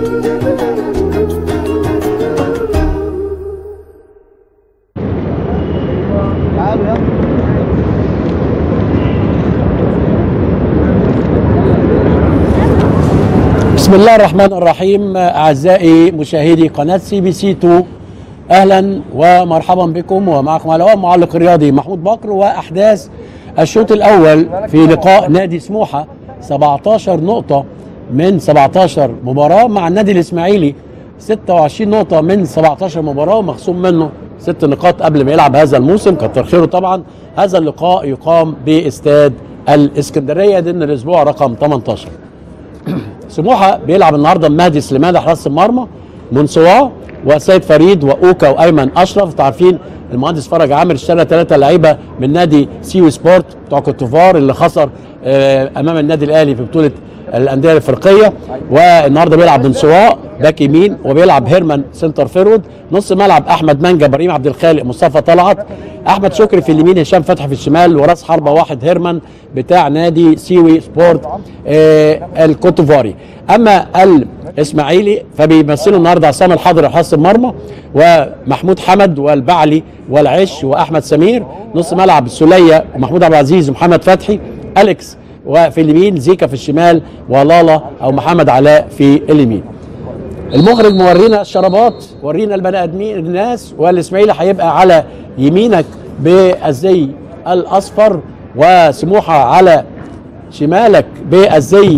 بسم الله الرحمن الرحيم اعزائي مشاهدي قناه سي بي سي 2 اهلا ومرحبا بكم ومعكم على الهواء معلق الرياضي محمود بكر واحداث الشوط الاول في لقاء نادي سموحه 17 نقطه من 17 مباراه مع النادي الاسماعيلي 26 نقطه من 17 مباراه ومخصوم منه ست نقاط قبل ما يلعب هذا الموسم كتر خيره طبعا هذا اللقاء يقام باستاد الاسكندريه ضمن الاسبوع رقم 18 سموحه بيلعب النهارده مهدي سليمان حراس المرمى منصواه وسيد فريد واوكا وايمن اشرف انتوا عارفين المهندس فرج عامر اشترى ثلاثه لعيبه من نادي سيو سبورت بتوع كوتوفار اللي خسر آه، امام النادي الاهلي في بطوله الانديه الافريقيه والنهارده بيلعب منصواه باك يمين وبيلعب هيرمان سنتر فيرود نص ملعب احمد مانجا ابراهيم عبد الخالق مصطفى طلعت احمد شكري في اليمين هشام فتحي في الشمال وراس حربه واحد هيرمان بتاع نادي سيوي سبورت آه الكوتوفاري اما الاسماعيلي فبيمثلوا النهارده عصام الحضري حراس المرمى ومحمود حمد والبعلي والعش واحمد سمير نص ملعب السوليه ومحمود عبد العزيز ومحمد فتحي اليكس وفي اليمين زيكا في الشمال ولالا او محمد علاء في اليمين المخرج مورينا الشرابات ورينا البني ادمين الناس والاسماعيلي هيبقى على يمينك بالزي الاصفر وسموحه على شمالك بالزي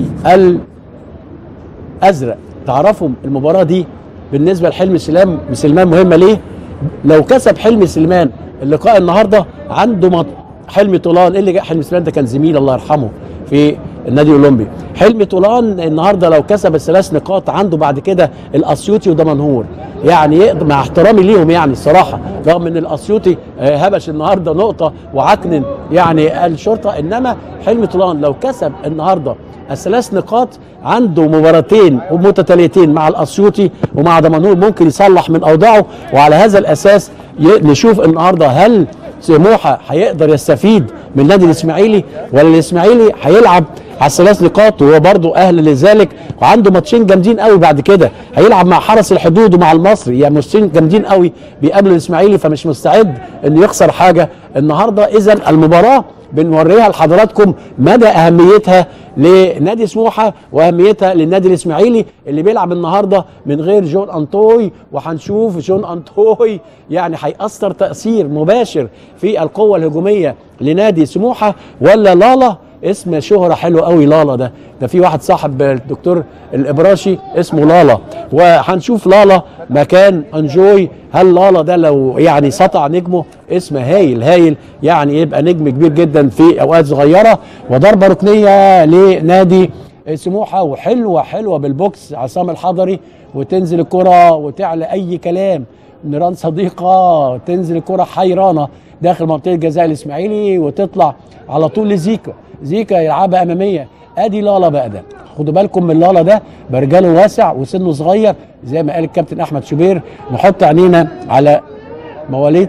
الازرق تعرفوا المباراه دي بالنسبه لحلمي سلام سلمان مهمه ليه؟ لو كسب حلمي سلمان اللقاء النهارده عنده مط... حلمي طولان ايه اللي جاء حلمي سلمان ده كان زميل الله يرحمه في النادي الاولمبي حلمي طولان النهارده لو كسب الثلاث نقاط عنده بعد كده الاسيوطي ودمنهور يعني يقدر مع احترامي ليهم يعني الصراحه رغم ان الاسيوطي آه، هبش النهارده نقطه وعكنن يعني الشرطه انما حلمي طولان لو كسب النهارده الثلاث نقاط عنده مباراتين متتاليتين مع الاسيوطي ومع دمنهور ممكن يصلح من اوضاعه وعلى هذا الاساس ي- نشوف النهارده هل سموحه هيقدر يستفيد من النادي الاسماعيلي ولا الاسماعيلي هيلعب على الثلاث نقاط وهو برضه اهل لذلك وعنده ماتشين جامدين قوي بعد كده هيلعب مع حرس الحدود ومع المصري يعني ماتشين جامدين قوي بيقابلوا الاسماعيلي فمش مستعد انه يخسر حاجه النهارده اذا المباراه بنوريها لحضراتكم مدى اهميتها لنادي سموحه واهميتها للنادي الاسماعيلي اللي بيلعب النهارده من غير جون انطوي وهنشوف جون انطوي يعني هيأثر تأثير مباشر في القوه الهجوميه لنادي سموحه ولا لالا اسم شهرة حلو قوي لالا ده ده في واحد صاحب الدكتور الابراشي اسمه لالا وهنشوف لالا مكان انجوي هل لالا ده لو يعني سطع نجمه اسم هايل هايل يعني يبقى نجم كبير جدا في اوقات صغيره وضربه ركنيه لنادي سموحه وحلوه حلوه بالبوكس عصام الحضري وتنزل الكره وتعلى اي كلام نيران صديقه تنزل الكره حيرانه داخل منطقه جزاء الاسماعيلي وتطلع على طول لزيكا زيكا يلعبها اماميه ادي لالا بقى ده خدوا بالكم من لالا ده برجاله واسع وسنه صغير زي ما قال الكابتن احمد شوبير نحط عينينا على مواليد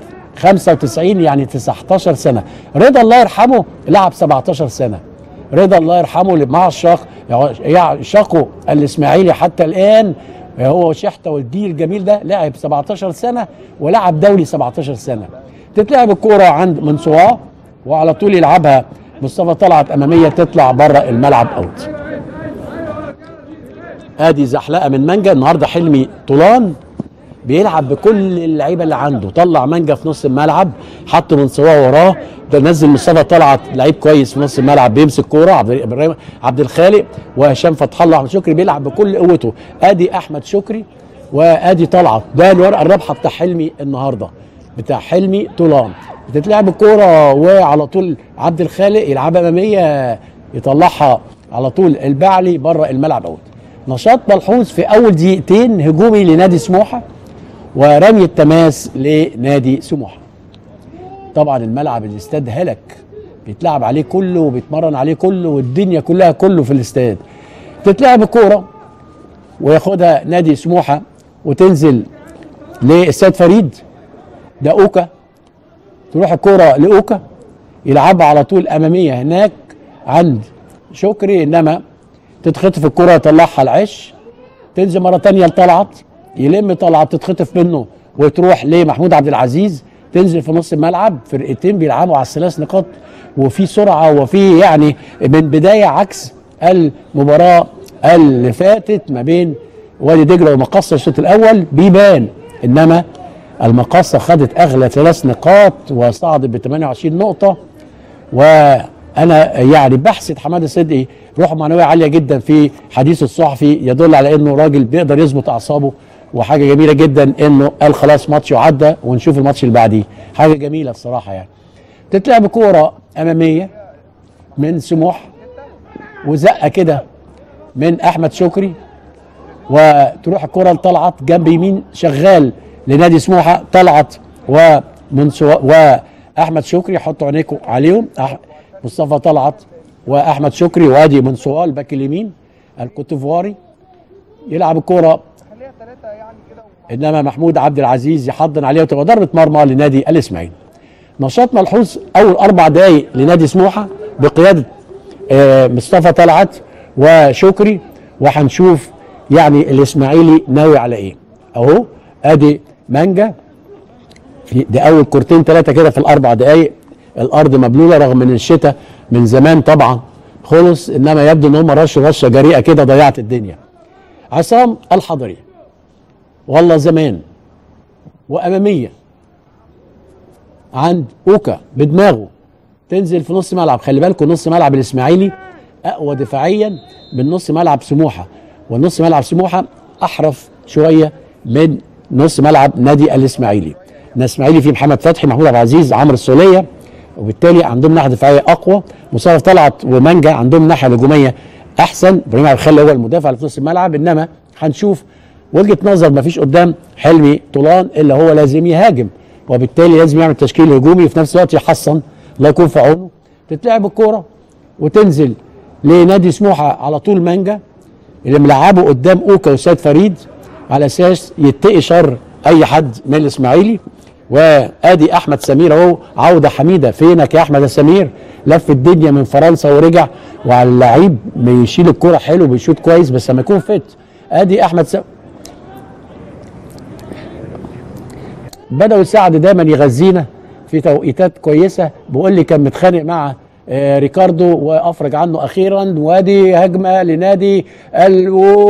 95 يعني 19 سنه رضا الله يرحمه لعب 17 سنه رضا الله يرحمه اللي مع الشاق يعشقه الاسماعيلي حتى الان هو شحته والديل الجميل ده لعب 17 سنه ولعب دولي 17 سنه تتلعب الكوره عند منصواه وعلى طول يلعبها مصطفى طلعت اماميه تطلع بره الملعب اوت ادي زحلقه من مانجا النهارده حلمي طولان بيلعب بكل اللعيبه اللي عنده طلع مانجا في نص الملعب حط منصواه وراه ده نزل مصطفى طلعت لعيب كويس في نص الملعب بيمسك كوره عبد ابراهيم عبد الخالق وهشام فتح الله احمد شكري بيلعب بكل قوته ادي احمد شكري وادي طلعت ده الورقه الرابحه بتاع حلمي النهارده بتاع حلمي طولان بتتلعب الكوره وعلى طول عبد الخالق يلعبها اماميه يطلعها على طول البعلي بره الملعب اوت نشاط ملحوظ في اول دقيقتين هجومي لنادي سموحه ورمي التماس لنادي سموحه طبعا الملعب الاستاد هلك بيتلعب عليه كله وبيتمرن عليه كله والدنيا كلها كله في الاستاد تتلعب الكوره وياخدها نادي سموحه وتنزل لاستاد فريد ده اوكا تروح الكوره لاوكا يلعبها على طول اماميه هناك عند شكري انما تتخطف الكره يطلعها العش تنزل مره تانية لطلعت يلم طلعت تتخطف منه وتروح لمحمود عبد العزيز تنزل في نص الملعب فرقتين بيلعبوا على الثلاث نقاط وفي سرعه وفي يعني من بدايه عكس المباراه اللي فاتت ما بين وادي دجله ومقصه الشوط الاول بيبان انما المقصه خدت اغلى ثلاث نقاط وصعدت ب 28 نقطه وانا يعني بحسد حماده صدقي روحه معنويه عاليه جدا في حديثه الصحفي يدل على انه راجل بيقدر يظبط اعصابه وحاجه جميله جدا انه قال خلاص ماتش وعدى ونشوف الماتش اللي بعديه حاجه جميله الصراحه يعني تتلعب كوره اماميه من سموح وزقه كده من احمد شكري وتروح الكره لطلعت جنب يمين شغال لنادي سموحه طلعت ومن سو... واحمد شكري حطوا عينيكم عليهم أح... مصطفى طلعت واحمد شكري وادي من سوال باك اليمين الكوتيفواري يلعب الكره انما محمود عبد العزيز يحضن عليه وتبقى ضربه مرمى لنادي الاسماعيلي نشاط ملحوظ اول اربع دقائق لنادي سموحه بقياده آه، مصطفى طلعت وشكري وهنشوف يعني الاسماعيلي ناوي على ايه اهو ادي مانجا في دي اول كورتين ثلاثه كده في الاربع دقائق الارض مبلوله رغم ان الشتاء من زمان طبعا خلص انما يبدو ان هم رشوا رشه جريئه كده ضيعت الدنيا عصام الحضري والله زمان واماميه عند اوكا بدماغه تنزل في نص ملعب خلي بالكم نص ملعب الاسماعيلي اقوى دفاعيا من نص ملعب سموحه ونص ملعب سموحه احرف شويه من نص ملعب نادي الاسماعيلي الاسماعيلي فيه محمد فتحي محمود عبد العزيز عمرو السوليه وبالتالي عندهم ناحيه دفاعيه اقوى مصطفى طلعت ومانجا عندهم ناحيه هجوميه احسن ابراهيم عبد الخالق هو المدافع اللي في نص الملعب انما هنشوف وجهه نظر ما فيش قدام حلمي طولان الا هو لازم يهاجم وبالتالي لازم يعمل تشكيل هجومي وفي نفس الوقت يحصن الله يكون في عونه تتلعب الكوره وتنزل لنادي سموحه على طول مانجا اللي ملعبه قدام اوكا وسيد فريد على اساس يتقي شر اي حد من الاسماعيلي وادي احمد سمير اهو عوده حميده فينك يا احمد يا سمير لف الدنيا من فرنسا ورجع وعلى اللعيب بيشيل الكوره حلو بيشوط كويس بس لما يكون فت ادي احمد سمير بدأوا سعد دايما يغذينا في توقيتات كويسه بيقول لي كان متخانق مع آه، ريكاردو وافرج عنه اخيرا وادي هجمه لنادي ال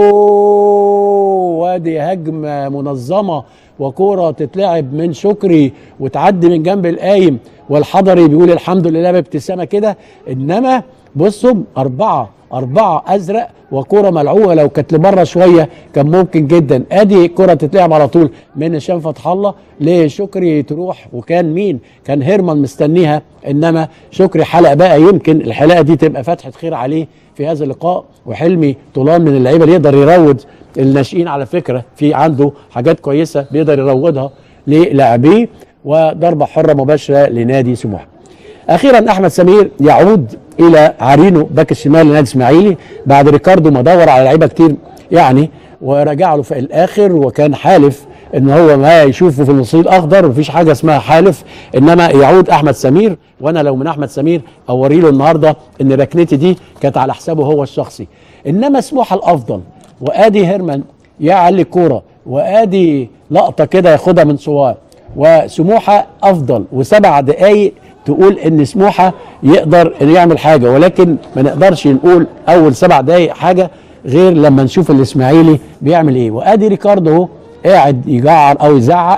وادي هجمه منظمه وكوره تتلعب من شكري وتعدي من جنب القايم والحضري بيقول الحمد لله بابتسامه كده انما بصوا أربعة أربعة أزرق وكرة ملعوبة لو كانت لبره شوية كان ممكن جدا أدي كرة تتلعب على طول من هشام فتح الله لشكري تروح وكان مين؟ كان هيرمان مستنيها إنما شكري حلق بقى يمكن الحلقة دي تبقى فتحة خير عليه في هذا اللقاء وحلمي طولان من اللعيبة اللي يقدر يروض الناشئين على فكرة في عنده حاجات كويسة بيقدر يروضها للاعبيه وضربة حرة مباشرة لنادي سموحة اخيرا احمد سمير يعود الى عرينو باك الشمال لنادي اسماعيلي بعد ريكاردو ما دور على لعيبه كتير يعني ورجع له في الاخر وكان حالف ان هو ما يشوفه في النصيب الاخضر مفيش حاجه اسمها حالف انما يعود احمد سمير وانا لو من احمد سمير اوري له النهارده ان ركنتي دي كانت على حسابه هو الشخصي انما سموحه الافضل وادي هيرمان يعلي الكوره وادي لقطه كده ياخدها من صوار وسموحه افضل وسبع دقائق تقول ان سموحه يقدر إنه يعمل حاجه ولكن ما نقدرش نقول اول سبع دقائق حاجه غير لما نشوف الاسماعيلي بيعمل ايه وادي ريكاردو اهو قاعد يجعر او يزعق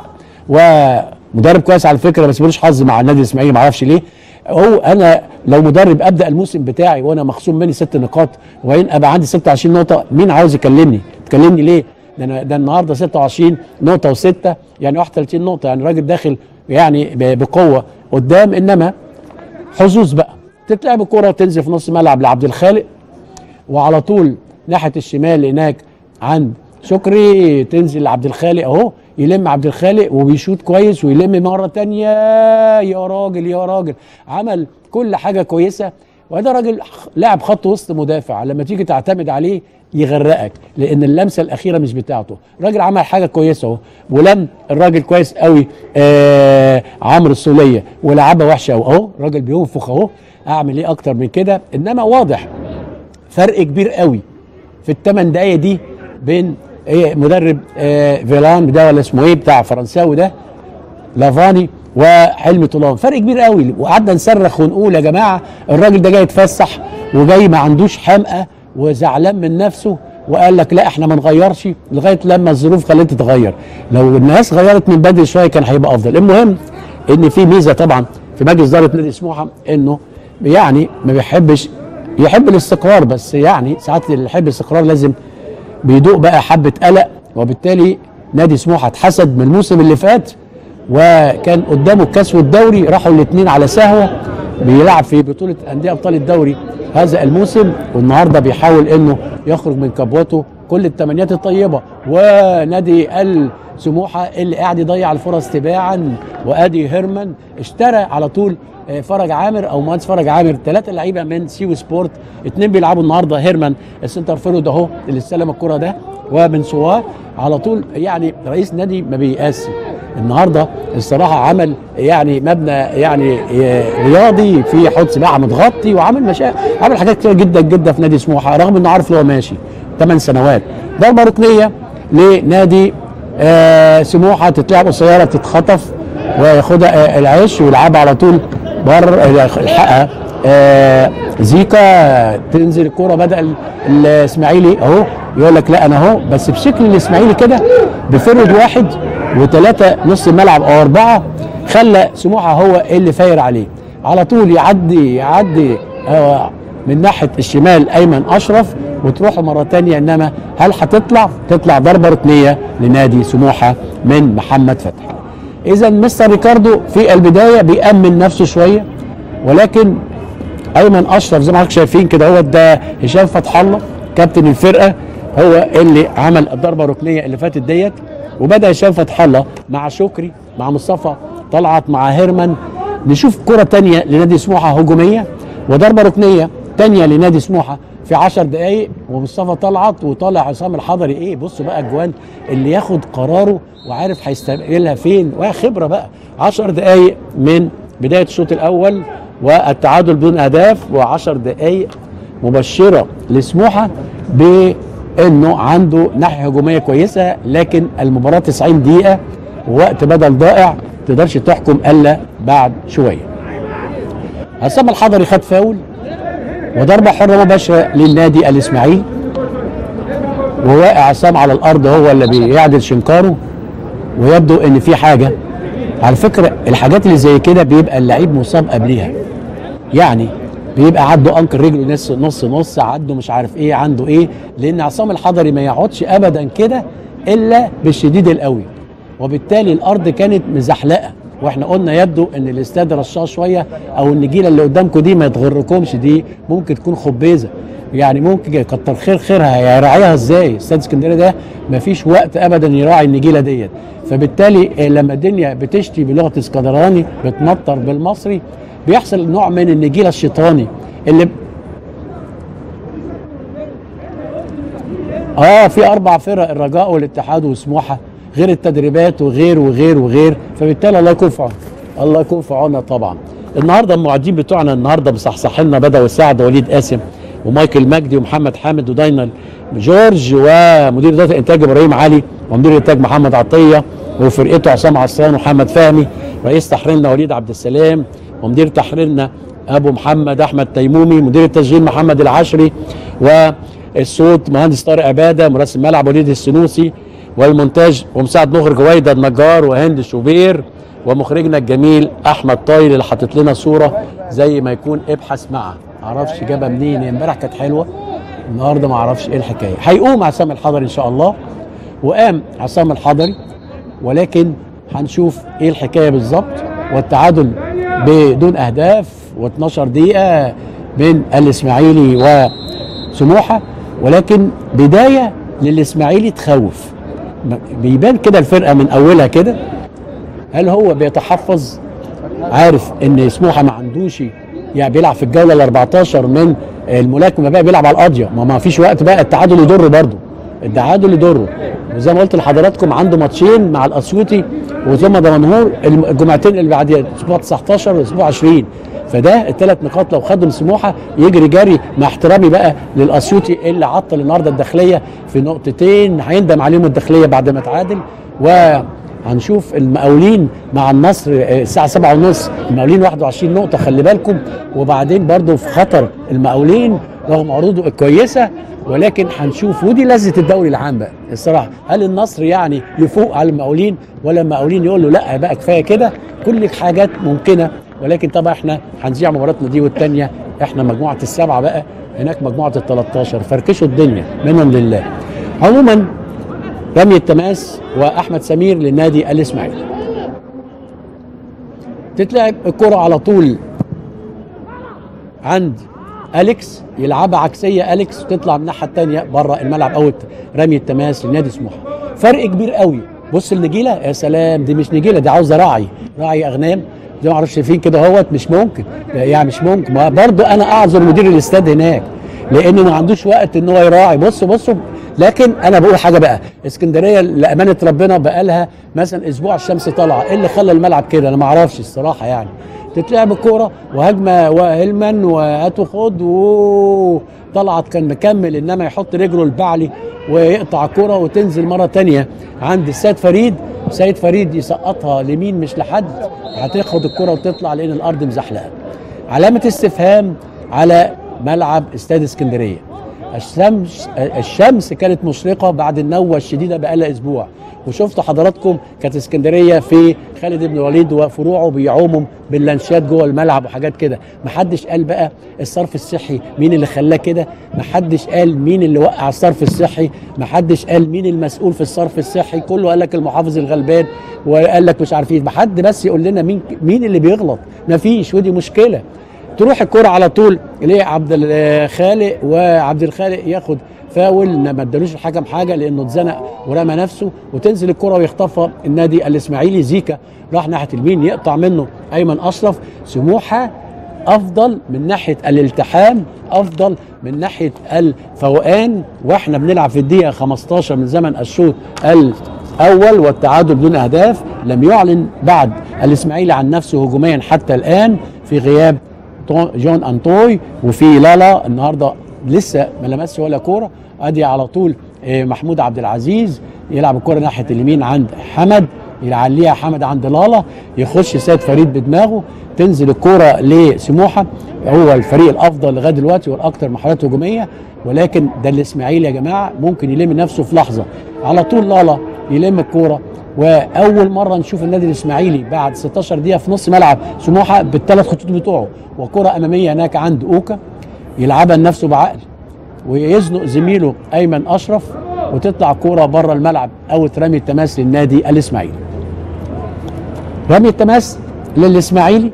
ومدرب كويس على فكره بس ملوش حظ مع النادي الاسماعيلي ما اعرفش ليه هو انا لو مدرب ابدا الموسم بتاعي وانا مخصوم مني ست نقاط وبعدين ابقى عندي 26 نقطه مين عاوز يكلمني؟ تكلمني ليه؟ ده انا ده النهارده 26 نقطه وسته يعني 31 نقطه يعني الراجل داخل يعني ب- بقوه قدام انما حظوظ بقى تتلعب الكره وتنزل في نص ملعب لعبد الخالق وعلى طول ناحيه الشمال هناك عند شكري تنزل لعبد الخالق اهو يلم عبد الخالق وبيشوط كويس ويلم مره تانية يا راجل يا راجل عمل كل حاجه كويسه وده راجل لاعب خط وسط مدافع لما تيجي تعتمد عليه يغرقك لان اللمسه الاخيره مش بتاعته الراجل عمل حاجه كويسه اهو ولم الراجل كويس قوي آه عمرو السوليه ولعبها وحشه قوي اهو الراجل بينفخ اهو اعمل ايه اكتر من كده انما واضح فرق كبير قوي في الثمان دقايق دي بين ايه مدرب آه فيلان ده ولا اسمه ايه بتاع فرنساوي ده لافاني وحلمي طولان فرق كبير قوي وقعدنا نصرخ ونقول يا جماعه الراجل ده جاي يتفسح وجاي ما عندوش حمقى وزعلان من نفسه وقال لك لا احنا ما نغيرش لغايه لما الظروف خلته تتغير لو الناس غيرت من بدري شويه كان هيبقى افضل المهم ان في ميزه طبعا في مجلس اداره نادي سموحه انه يعني ما بيحبش يحب الاستقرار بس يعني ساعات اللي يحب الاستقرار لازم بيدوق بقى حبه قلق وبالتالي نادي سموحه اتحسد من الموسم اللي فات وكان قدامه الكاس والدوري راحوا الاثنين على سهوه بيلعب في بطوله انديه ابطال الدوري هذا الموسم والنهارده بيحاول انه يخرج من كبوته كل التمنيات الطيبه ونادي السموحه اللي قاعد يضيع الفرص تباعا وادي هيرمان اشترى على طول آه، فرج عامر او مهندس فرج عامر ثلاثه لعيبه من سيو سبورت اثنين بيلعبوا النهارده هيرمان السنتر فيرود اهو اللي استلم الكره ده ومن سواه على طول يعني رئيس نادي ما بيقاسي النهارده الصراحه عمل يعني مبنى يعني رياضي في حوض سباحه متغطي وعمل مشا... عمل حاجات كتير جدا جدا في نادي سموحه رغم انه عارف ان هو ماشي 8 سنوات ضربه ركنيه لنادي آه سموحه تتلعب قصيره تتخطف وياخدها آه العيش ويلعبها على طول بره يلحقها آه زيكا تنزل الكوره بدا ال- الاسماعيلي اهو يقول لك لا انا اهو بس بشكل الاسماعيلي كده بفرد واحد وثلاثه نص الملعب او اربعه خلى سموحه هو اللي فاير عليه على طول يعدي يعدي آه من ناحيه الشمال ايمن اشرف وتروح مره تانية انما هل هتطلع؟ تطلع ضربه ركنيه لنادي سموحه من محمد فتحي. اذا مستر ريكاردو في البدايه بيامن نفسه شويه ولكن ايمن اشرف زي ما حضرتك شايفين كده هو ده هشام فتح الله كابتن الفرقه هو اللي عمل الضربه الركنيه اللي فاتت ديت وبدا هشام فتح الله مع شكري مع مصطفى طلعت مع هيرمان نشوف كره تانية لنادي سموحه هجوميه وضربه ركنيه تانية لنادي سموحه في 10 دقائق ومصطفى طلعت وطالع عصام الحضري ايه بصوا بقى الجوان اللي ياخد قراره وعارف هيستقبلها فين وخبره بقى 10 دقائق من بدايه الشوط الاول والتعادل بدون اهداف و10 دقائق مبشره لسموحه بانه عنده ناحيه هجوميه كويسه لكن المباراه 90 دقيقه ووقت بدل ضائع تقدرش تحكم الا بعد شويه. عصام الحضري خد فاول وضربه حره مباشره للنادي الاسماعيلي وواقع عصام على الارض هو اللي بيعدل شنكارو ويبدو ان في حاجه على فكره الحاجات اللي زي كده بيبقى اللعيب مصاب قبليها يعني بيبقى عنده انكل رجله نص نص نص عنده مش عارف ايه عنده ايه لان عصام الحضري ما يقعدش ابدا كده الا بالشديد القوي وبالتالي الارض كانت مزحلقه واحنا قلنا يبدو ان الاستاد رشاه شويه او النجيله اللي قدامكم دي ما تغركمش دي ممكن تكون خبيزه يعني ممكن كتر خير خيرها يراعيها ازاي استاد اسكندريه ده ما فيش وقت ابدا يراعي النجيله ديت فبالتالي آه، لما الدنيا بتشتي بلغه اسكندراني بتمطر بالمصري بيحصل نوع من النجيله الشيطاني اللي اه في اربع فرق الرجاء والاتحاد وسموحه غير التدريبات وغير وغير وغير فبالتالي الله يكون في عون الله يكون في عوننا طبعا النهارده المعدين بتوعنا النهارده مصحصحينا بدوي سعد ووليد قاسم ومايكل مجدي ومحمد حامد وداينال جورج ومدير اداره الانتاج ابراهيم علي ومدير الانتاج محمد عطيه وفرقته عصام عصام ومحمد فهمي رئيس تحريرنا وليد عبد السلام ومدير تحريرنا ابو محمد احمد تيمومي مدير التسجيل محمد العشري والصوت مهندس طارق عباده مراسم ملعب وليد السنوسي والمونتاج ومساعد مخرج ويدا النجار وهند شوبير ومخرجنا الجميل احمد طايل اللي حاطط لنا صوره زي ما يكون ابحث معه معرفش جابها منين هي امبارح كانت حلوه النهارده ما اعرفش ايه الحكايه هيقوم عصام الحضري ان شاء الله وقام عصام الحضري ولكن هنشوف ايه الحكايه بالظبط والتعادل بدون اهداف و12 دقيقه بين الاسماعيلي وسموحه ولكن بدايه للاسماعيلي تخوف بيبان كده الفرقه من اولها كده هل هو بيتحفظ عارف ان سموحه ما عندوش يعني بيلعب في الجوله ال 14 من الملاكمه بقى بيلعب على القاضيه ما ما فيش وقت بقى التعادل يضر برضه التعادل يضره وزي ما قلت لحضراتكم عنده ماتشين مع الاسيوطي وثم دمنهور الجمعتين اللي بعديها اسبوع 19 واسبوع 20 فده الثلاث نقاط لو خدهم سموحه يجري جري مع احترامي بقى للاسيوطي اللي عطل النهارده الداخليه في نقطتين هيندم عليهم الداخليه بعد ما تعادل وهنشوف المقاولين مع النصر آه، الساعه 7 ونص المقاولين 21 نقطه خلي بالكم وبعدين برضو في خطر المقاولين رغم عروضه الكويسه ولكن هنشوف ودي لذه الدوري العام بقى الصراحه هل النصر يعني يفوق على المقاولين ولا المقاولين يقول له لا بقى كفايه كده كل الحاجات ممكنه ولكن طبعا احنا هنذيع مباراتنا دي والثانيه احنا مجموعه السبعه بقى هناك مجموعه ال 13 فركشوا الدنيا منهم لله عموما رمي التماس واحمد سمير للنادي الاسماعيلي تتلعب الكره على طول عند اليكس يلعبها عكسيه اليكس وتطلع من الناحيه الثانيه بره الملعب اوت رمي التماس لنادي سموحه فرق كبير قوي بص النجيله يا سلام دي مش نجيله دي عاوزه راعي راعي اغنام زي ما اعرفش شايفين كده اهوت مش ممكن يعني مش ممكن ما برضه انا اعذر مدير الاستاد هناك لانه ما عندوش وقت ان هو يراعي بصوا بصوا لكن انا بقول حاجه بقى اسكندريه لامانه ربنا بقى لها مثلا اسبوع الشمس طالعه ايه اللي خلى الملعب كده انا ما اعرفش الصراحه يعني تتلعب الكوره وهجمه وهلمان وهاتوا خد وطلعت كان مكمل انما يحط رجله البعلي ويقطع الكوره وتنزل مره تانية عند السيد فريد سيد فريد يسقطها لمين مش لحد هتاخد الكوره وتطلع لان الارض مزحلقه علامه استفهام على ملعب استاد اسكندريه الشمس الشمس كانت مشرقه بعد النوه الشديده بقالها اسبوع وشفتوا حضراتكم كانت اسكندريه في خالد بن الوليد وفروعه بيعوموا باللانشات جوه الملعب وحاجات كده محدش قال بقى الصرف الصحي مين اللي خلاه كده محدش قال مين اللي وقع الصرف الصحي محدش قال مين المسؤول في الصرف الصحي كله قال لك المحافظ الغلبان وقال لك مش عارفين محد بس يقول لنا مين مين اللي بيغلط مفيش ودي مشكله تروح الكرة على طول لعبد الخالق وعبد الخالق ياخد فاول ما ادالوش الحكم حاجه لانه اتزنق ورمى نفسه وتنزل الكرة ويخطفها النادي الاسماعيلي زيكا راح ناحيه اليمين يقطع منه ايمن اشرف سموحه افضل من ناحيه الالتحام افضل من ناحيه الفوقان واحنا بنلعب في الدقيقه 15 من زمن الشوط الاول والتعادل بدون اهداف لم يعلن بعد الاسماعيلي عن نفسه هجوميا حتى الان في غياب جون انطوي وفي لالا النهارده لسه ما لمسش ولا كوره ادي على طول محمود عبد العزيز يلعب الكوره ناحيه اليمين عند حمد يعليها حمد عند لالا يخش سيد فريد بدماغه تنزل الكوره لسموحه هو الفريق الافضل لغايه دلوقتي والاكثر محاولات هجوميه ولكن ده الاسماعيلي يا جماعه ممكن يلم نفسه في لحظه على طول لالا يلم الكوره واول مره نشوف النادي الاسماعيلي بعد 16 دقيقه في نص ملعب سموحه بالثلاث خطوط بتوعه وكره اماميه هناك عند اوكا يلعبها لنفسه بعقل ويزنق زميله ايمن اشرف وتطلع كوره بره الملعب او رمي التماس للنادي الاسماعيلي رمي التماس للاسماعيلي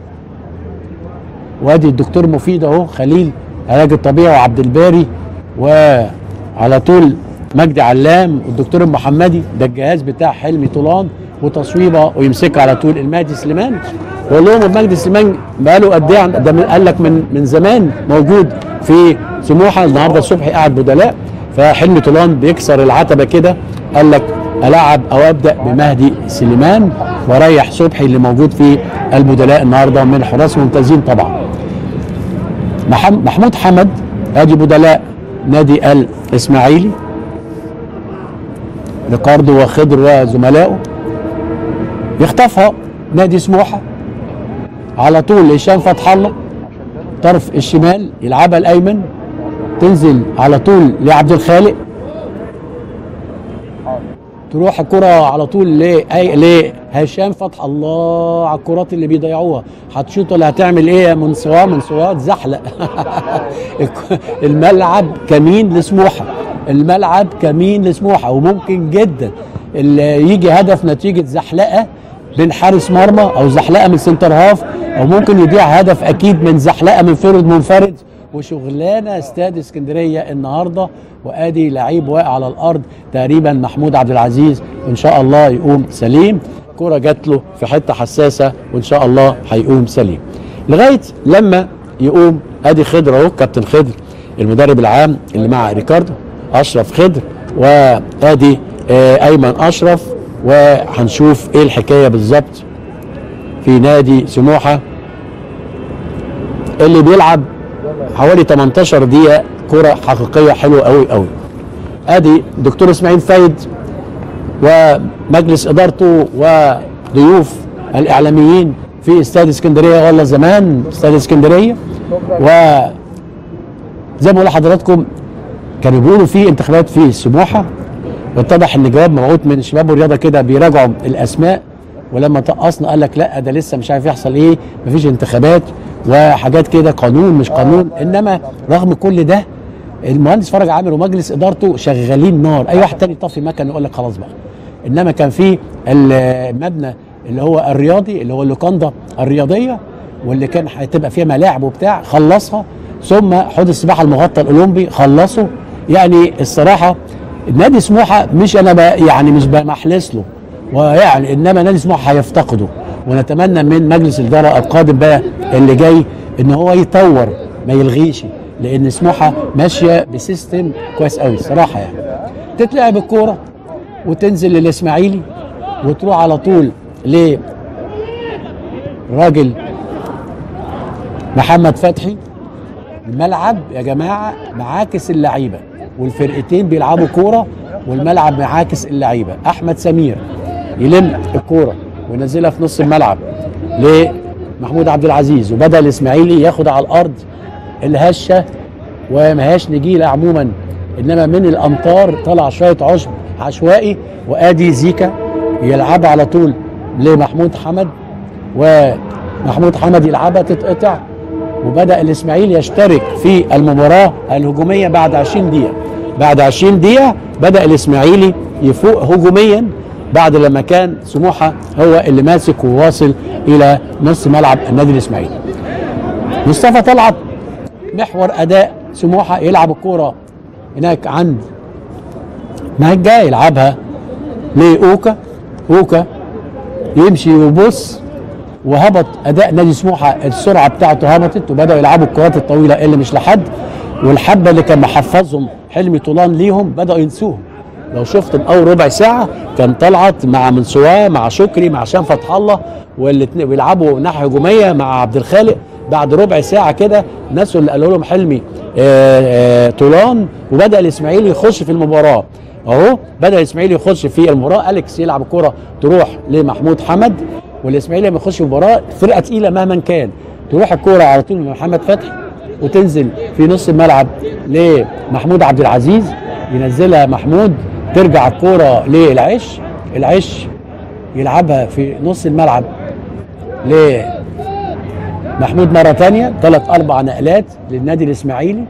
وادي الدكتور مفيد اهو خليل علاج الطبيعي وعبد الباري وعلى طول مجدي علام والدكتور المحمدي ده الجهاز بتاع حلمي طولان وتصويبه ويمسكها على طول المهدي سليمان بقول لهم المجدي سليمان بقاله قد ايه ده من قال لك من من زمان موجود في سموحه النهارده الصبح قاعد بدلاء فحلمي طولان بيكسر العتبه كده قال لك العب او ابدا بمهدي سليمان واريح صبحي اللي موجود في البدلاء النهارده من حراس ممتازين طبعا محمود حمد ادي بدلاء نادي الاسماعيلي ريكاردو وخضر وزملائه يخطفها نادي سموحه على طول هشام فتح الله طرف الشمال يلعبها الايمن تنزل على طول لعبد الخالق تروح الكرة على طول ل لهشام فتح الله على الكرات اللي بيضيعوها هتشوط ولا هتعمل ايه من سوا من سوا زحلق الملعب كمين لسموحه الملعب كمين لسموحه وممكن جدا اللي يجي هدف نتيجه زحلقه بين حارس مرمى او زحلقه من سنتر هاف او ممكن يضيع هدف اكيد من زحلقه من فرد منفرد وشغلانه استاد اسكندريه النهارده وادي لعيب واقع على الارض تقريبا محمود عبد العزيز وان شاء الله يقوم سليم كرة جات له في حته حساسه وان شاء الله هيقوم سليم لغايه لما يقوم ادي خضر اهو كابتن خضر المدرب العام اللي مع ريكاردو اشرف خضر وادي آه ايمن اشرف وهنشوف ايه الحكايه بالظبط في نادي سموحه اللي بيلعب حوالي 18 دقيقه كره حقيقيه حلوه قوي قوي ادي دكتور اسماعيل فايد ومجلس ادارته وضيوف الاعلاميين في استاد اسكندريه ولا زمان استاد اسكندريه و زي ما بقول لحضراتكم كانوا بيقولوا في انتخابات في سموحه واتضح ان جواب مبعوث من شباب الرياضه كده بيراجعوا الاسماء ولما طقسنا قال لك لا ده لسه مش عارف يحصل ايه مفيش انتخابات وحاجات كده قانون مش قانون انما رغم كل ده المهندس فرج عامر ومجلس ادارته شغالين نار اي واحد تاني يطفي مكان يقول لك خلاص بقى انما كان في المبنى اللي هو الرياضي اللي هو اللوكاندا الرياضيه واللي كان هتبقى فيها ملاعب وبتاع خلصها ثم حوض السباحه المغطى الاولمبي خلصه يعني الصراحه نادي سموحه مش انا ب- يعني مش بمحلس له ويعني انما نادي سموحه هيفتقده ونتمنى من مجلس الاداره القادم بقى اللي جاي ان هو يطور ما يلغيش لان سموحه ماشيه بسيستم كويس قوي الصراحه يعني تتلعب الكوره وتنزل للاسماعيلي وتروح على طول لراجل محمد فتحي الملعب يا جماعه معاكس اللعيبه والفرقتين بيلعبوا كوره والملعب معاكس اللعيبه احمد سمير يلم الكوره وينزلها في نص الملعب لمحمود عبد العزيز وبدا الاسماعيلي ياخد على الارض الهشه وما هياش نجيله عموما انما من الامطار طلع شويه عشب عشوائي وادي زيكا يلعبها على طول لمحمود حمد ومحمود حمد يلعبها تتقطع وبدا الاسماعيلي يشترك في المباراه الهجوميه بعد 20 دقيقه بعد 20 دقيقه بدا الاسماعيلي يفوق هجوميا بعد لما كان سموحه هو اللي ماسك وواصل الى نص ملعب النادي الاسماعيلي مصطفى طلعت محور اداء سموحه يلعب الكوره هناك عند مهجة يلعبها لاوكا اوكا يمشي ويبص وهبط اداء نادي سموحه السرعه بتاعته هبطت وبداوا يلعبوا الكرات الطويله اللي مش لحد والحبه اللي كان محفظهم حلمي طولان ليهم بداوا ينسوهم لو شفت من اول ربع ساعه كان طلعت مع منسواه مع شكري مع هشام فتح الله والاتنين بيلعبوا ناحيه هجوميه مع عبد الخالق بعد ربع ساعه كده نسوا اللي قالوا لهم حلمي آه، آه، طولان وبدا الاسماعيلي يخش في المباراه اهو بدا الاسماعيلي يخش في المباراه اليكس يلعب الكره تروح لمحمود حمد والاسماعيلي لما يخش مباراه فرقه تقيله مهما كان تروح الكوره على طول لمحمد فتحي وتنزل في نص الملعب لمحمود عبد العزيز ينزلها محمود ترجع الكوره للعش العش يلعبها في نص الملعب لمحمود مره ثانيه ثلاث اربع نقلات للنادي الاسماعيلي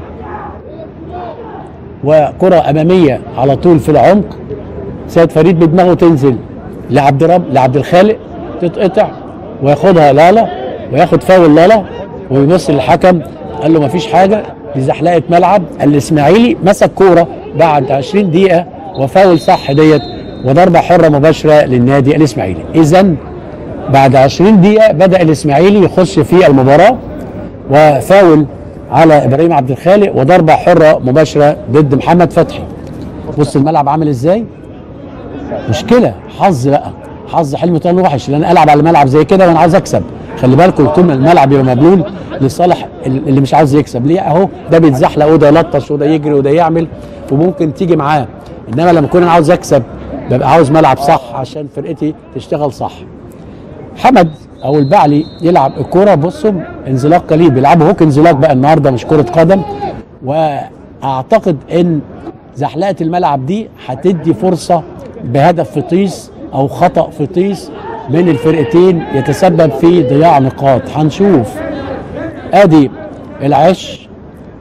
وكره اماميه على طول في العمق سيد فريد بدماغه تنزل لعبد رب لعبد الخالق تتقطع وياخدها لالا وياخد فاول لالا ويبص للحكم قال له مفيش حاجه دي زحلقه ملعب الاسماعيلي مسك كوره بعد 20 دقيقه وفاول صح ديت وضربه حره مباشره للنادي الاسماعيلي اذا بعد 20 دقيقه بدا الاسماعيلي يخش في المباراه وفاول على ابراهيم عبد الخالق وضربه حره مباشره ضد محمد فتحي بص الملعب عامل ازاي مشكله حظ بقى حظ حلمي طلال وحش لان العب على ملعب زي كده وانا عايز اكسب خلي بالكم طول ما الملعب يبقى مبلول لصالح اللي مش عاوز يكسب ليه اهو ده بيتزحلق وده يلطش وده يجري وده يعمل وممكن تيجي معاه انما لما اكون انا عاوز اكسب ببقى عاوز ملعب صح عشان فرقتي تشتغل صح حمد او البعلي يلعب الكوره بصوا انزلاق قليل بيلعبوا هوك انزلاق بقى النهارده مش كره قدم واعتقد ان زحلقه الملعب دي هتدي فرصه بهدف في طيس او خطا في طيس من الفرقتين يتسبب في ضياع نقاط هنشوف ادي العش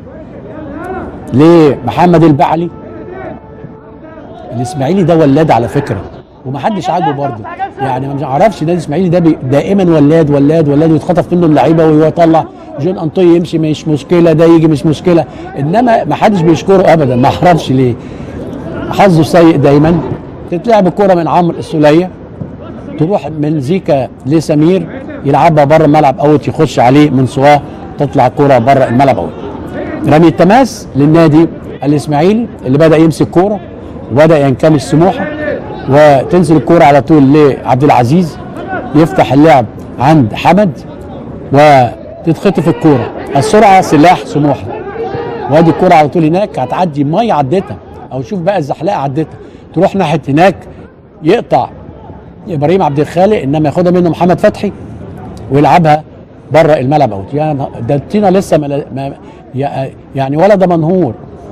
لمحمد البعلي الاسماعيلي ده ولاد على فكره ومحدش عاجبه برضه يعني ما اعرفش نادي الاسماعيلي ده بي- دائما ولاد ولاد ولاد ويتخطف منه اللعيبه ويطلع جون انطوي يمشي مش مشكله ده يجي مش مشكله انما ما حدش بيشكره ابدا ما اعرفش ليه حظه سيء دايما تتلعب الكره من عمرو السوليه تروح من زيكا لسمير يلعبها بره الملعب اوت يخش عليه من سواه تطلع كرة بره الملعب اوت رمي التماس للنادي الاسماعيلي اللي بدا يمسك كوره وبدا ينكمش سموحه وتنزل الكوره على طول لعبد العزيز يفتح اللعب عند حمد تتخطف الكوره السرعه سلاح سموحه وادي الكوره على طول هناك هتعدي ميه عدتها او شوف بقى الزحلقه عدتها تروح ناحيه هناك يقطع ابراهيم عبد الخالق انما ياخدها منه محمد فتحي ويلعبها بره الملعب اوت يا نه- ده الطينه لسه ما ما يا- يعني ولا ده منهور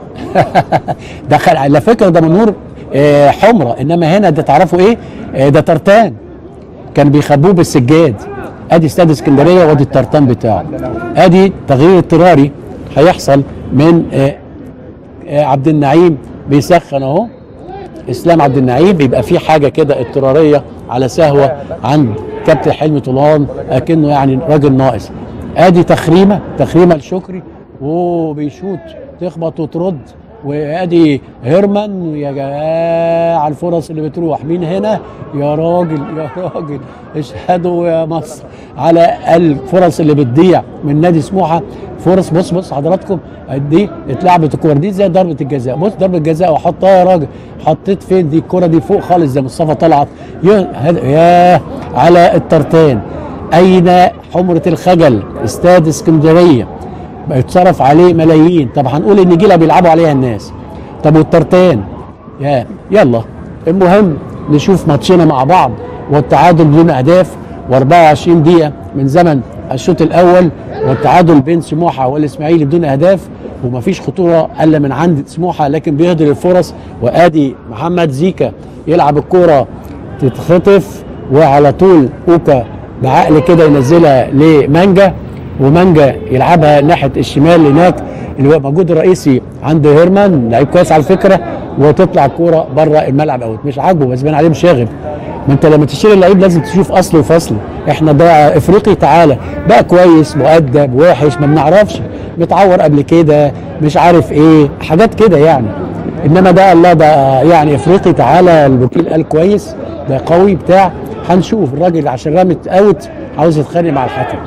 ده خل... على فكره ده منهور آه، حمرة انما هنا ده تعرفوا ايه آه، ده ترتان كان بيخبوه بالسجاد ادي استاد اسكندريه وادي الترتان بتاعه ادي تغيير اضطراري هيحصل من آه، آه، عبد النعيم بيسخن اهو اسلام عبد النعيم بيبقى في حاجه كده اضطراريه على سهوه عند كابتن حلمي طولان اكنه يعني راجل ناقص ادي تخريمه تخريمه لشكري وبيشوط تخبط وترد وادي هيرمان يا جماعه الفرص اللي بتروح مين هنا يا راجل يا راجل اشهدوا يا مصر على الفرص اللي بتضيع من نادي سموحه فرص بص بص حضراتكم دي اتلعبت الكوره دي زي ضربه الجزاء بص ضربه الجزاء وحطها يا راجل حطيت فين دي الكوره دي فوق خالص زي مصطفى طلعت يا هد- ياه على الترتان اين حمره الخجل استاد اسكندريه بيتصرف عليه ملايين طب هنقول ان جيله بيلعبوا عليها الناس طب والترتان يا يلا المهم نشوف ماتشنا مع بعض والتعادل بدون اهداف و24 دقيقه من زمن الشوط الاول والتعادل بين سموحه والاسماعيلي بدون اهداف ومفيش خطوره الا من عند سموحه لكن بيهدر الفرص وادي محمد زيكا يلعب الكوره تتخطف وعلى طول اوكا بعقل كده ينزلها لمانجا ومانجا يلعبها ناحيه الشمال هناك اللي هو موجود الرئيسي عند هيرمان لعيب كويس على فكره وتطلع الكوره بره الملعب اوت مش عاجبه بس باين عليه مشاغب ما انت لما تشتري اللعيب لازم تشوف اصله وفصله احنا ده افريقي تعالى بقى كويس مؤدب وحش ما بنعرفش متعور قبل كده مش عارف ايه حاجات كده يعني انما ده الله ده يعني افريقي تعالى الوكيل قال كويس ده قوي بتاع هنشوف الراجل عشان رمت اوت عاوز يتخانق مع الحكم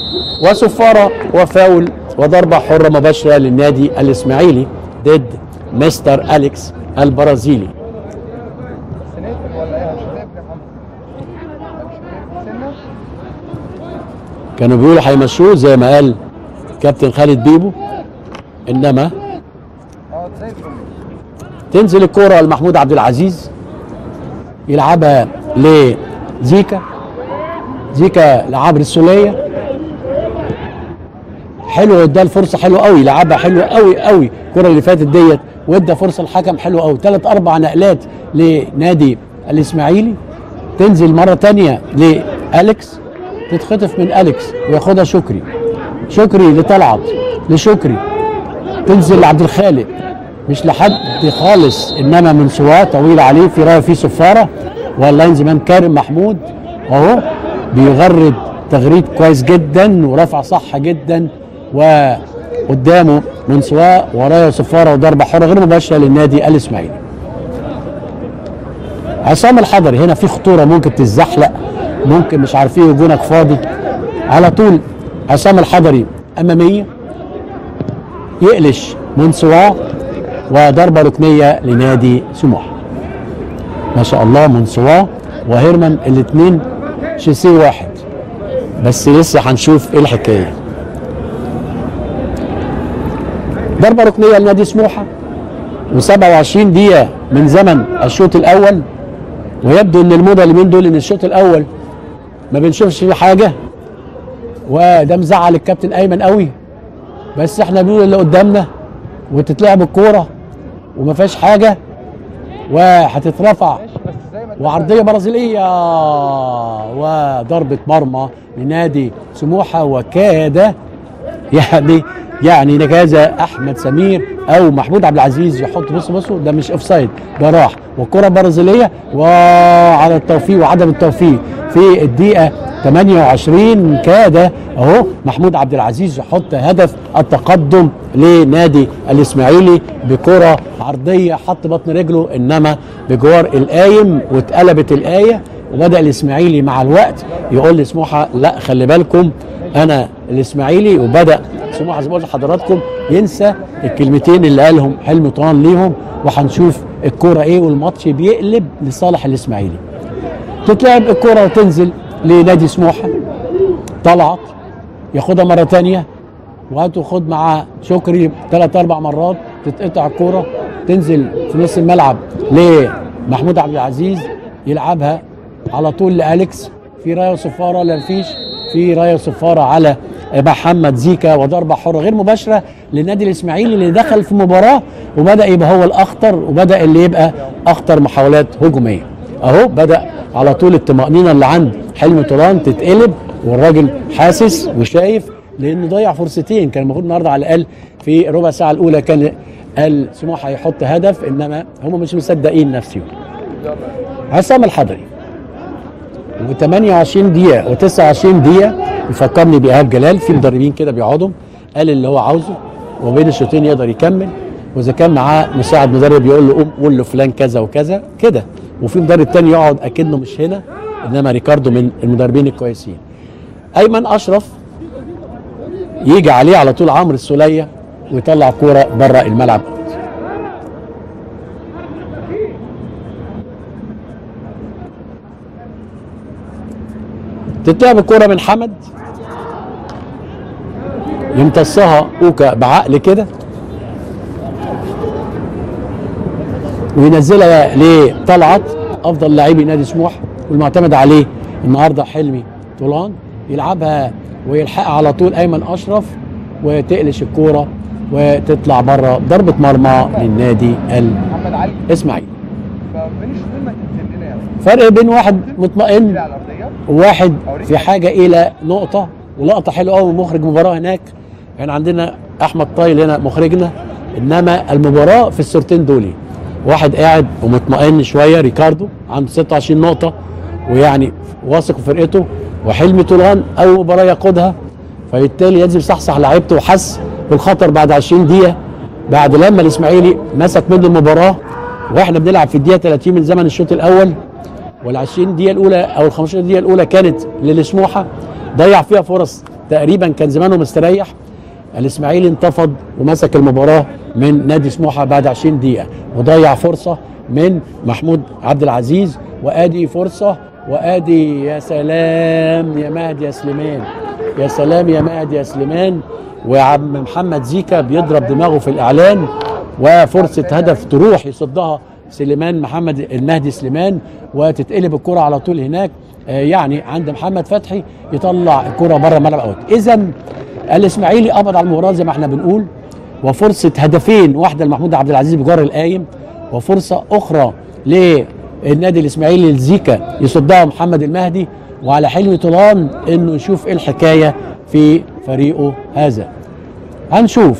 وصفاره وفاول وضربه حره مباشره للنادي الاسماعيلي ضد مستر اليكس البرازيلي سنتر ولا ايه مش هتفرق يا محمد مش هتفرق سنه كانوا بيقولوا هيمشوه زي ما قال كابتن خالد بيبو انما اه زي الفل تنزل الكرة لمحمود عبد العزيز يلعبها لزيكا زيكا لعمرو السولية حلو ادى الفرصة حلوة قوي لعبها حلوة قوي قوي الكرة اللي فاتت ديت وادى فرصة الحكم حلوة قوي ثلاث اربع نقلات لنادي الاسماعيلي تنزل مرة تانية لأليكس تتخطف من أليكس وياخدها شكري شكري لطلعت لشكري تنزل لعبد الخالق مش لحد خالص انما من سواه طويل عليه في رايه في صفاره واللاين زمان كارم محمود اهو بيغرد تغريد كويس جدا ورفع صح جدا وقدامه من سواه ورايه صفاره وضربه حره غير مباشره للنادي الاسماعيلي عصام الحضري هنا في خطوره ممكن تتزحلق ممكن مش عارف ايه وجونك فاضي على طول عصام الحضري اماميه يقلش من سواه وضربه ركنيه لنادي سموحه ما شاء الله من سواه وهيرمان الاثنين شيسيه واحد بس لسه هنشوف ايه الحكايه ضربه ركنيه لنادي سموحه و27 دقيقه من زمن الشوط الاول ويبدو ان الموضه اليومين دول ان الشوط الاول ما بنشوفش فيه حاجه وده مزعل الكابتن ايمن قوي بس احنا بنقول اللي قدامنا وتتلعب الكوره وما فيهاش حاجه وهتترفع ماشي بس زي ما وعرضيه برازيليه وضربه مرمى لنادي سموحه وكاد يعني يعني نجاز احمد سمير او محمود عبد العزيز يحط بص بصوا ده مش اوفسايد ده راح والكره برازيليه وعلى التوفيق وعدم التوفيق في الدقيقه 28 كاد اهو محمود عبد العزيز يحط هدف التقدم لنادي الاسماعيلي بكره عرضيه حط بطن رجله انما بجوار القايم واتقلبت الايه وبدا الاسماعيلي مع الوقت يقول لسموحه لا خلي بالكم انا الاسماعيلي وبدا سموحه زي ما قلت لحضراتكم ينسى الكلمتين اللي قالهم حلمي طوان ليهم وهنشوف الكوره ايه والماتش بيقلب لصالح الاسماعيلي تتلعب الكوره وتنزل لنادي سموحه طلعت ياخدها مره تانية وهاتوا خد مع شكري ثلاث اربع مرات تتقطع الكوره تنزل في نص الملعب لمحمود عبد العزيز يلعبها على طول لاليكس في رايه وصفاره لا فيش في رايه وصفاره على محمد زيكا وضربه حره غير مباشره للنادي الاسماعيلي اللي دخل في مباراه وبدا يبقى هو الاخطر وبدا اللي يبقى اخطر محاولات هجوميه اهو بدا على طول الطمانينه اللي عند حلمي طولان تتقلب والراجل حاسس وشايف لانه ضيع فرصتين كان المفروض النهارده على الاقل في ربع ساعه الاولى كان قال سموحه هيحط هدف انما هم مش مصدقين نفسهم عصام الحضري و28 دقيقه و29 دقيقه يفكرني بايهاب جلال في مدربين كده بيقعدوا قال اللي هو عاوزه وبين الشوطين يقدر يكمل واذا كان معاه مساعد مدرب يقول له قوم قول له فلان كذا وكذا كده وفي مدرب تاني يقعد اكنه مش هنا انما ريكاردو من المدربين الكويسين ايمن اشرف يجي عليه على طول عمرو السوليه ويطلع كوره بره الملعب تتلعب الكوره من حمد يمتصها اوكا بعقل كده وينزلها لطلعت افضل لاعبي نادي سموح والمعتمد عليه النهارده حلمي طولان يلعبها ويلحقها على طول ايمن اشرف وتقلش الكوره وتطلع بره ضربه مرمى للنادي محمد علي الاسماعيلي فبين الشوطين ما تنزل لنا يعني فرق بين واحد مطمئن كده على الارضيه وواحد في حاجه الى نقطه ولقطه حلوه قوي من مخرج مباراه هناك يعني عندنا احمد طايل هنا مخرجنا انما المباراه في الصورتين دول واحد قاعد ومطمئن شويه ريكاردو عنده 26 نقطه ويعني واثق في فرقته وحلمي طولان اول مباراه يقودها فبالتالي لازم يصحصح لعيبته وحس بالخطر بعد 20 دقيقه بعد لما الاسماعيلي مسك منه المباراه واحنا بنلعب في الدقيقه 30 من زمن الشوط الاول وال 20 دقيقه الاولى او ال 15 دقيقه الاولى كانت للسموحه ضيع فيها فرص تقريبا كان زمانه مستريح الاسماعيلي انتفض ومسك المباراه من نادي سموحه بعد 20 دقيقه وضيع فرصه من محمود عبد العزيز وادي فرصه وادي يا سلام يا مهدي يا سليمان يا سلام يا مهدي يا سليمان وعم محمد زيكا بيضرب دماغه في الاعلان وفرصه هدف تروح يصدها سليمان محمد المهدي سليمان وتتقلب الكره على طول هناك آه، يعني عند محمد فتحي يطلع الكره بره الملعب اوت اذا الاسماعيلي قبض على المباراه زي ما احنا بنقول وفرصه هدفين واحده لمحمود عبد العزيز بجار القايم وفرصه اخرى للنادي الاسماعيلي لزيكا يصدها محمد المهدي وعلى حلمي طولان انه يشوف ايه الحكايه في فريقه هذا هنشوف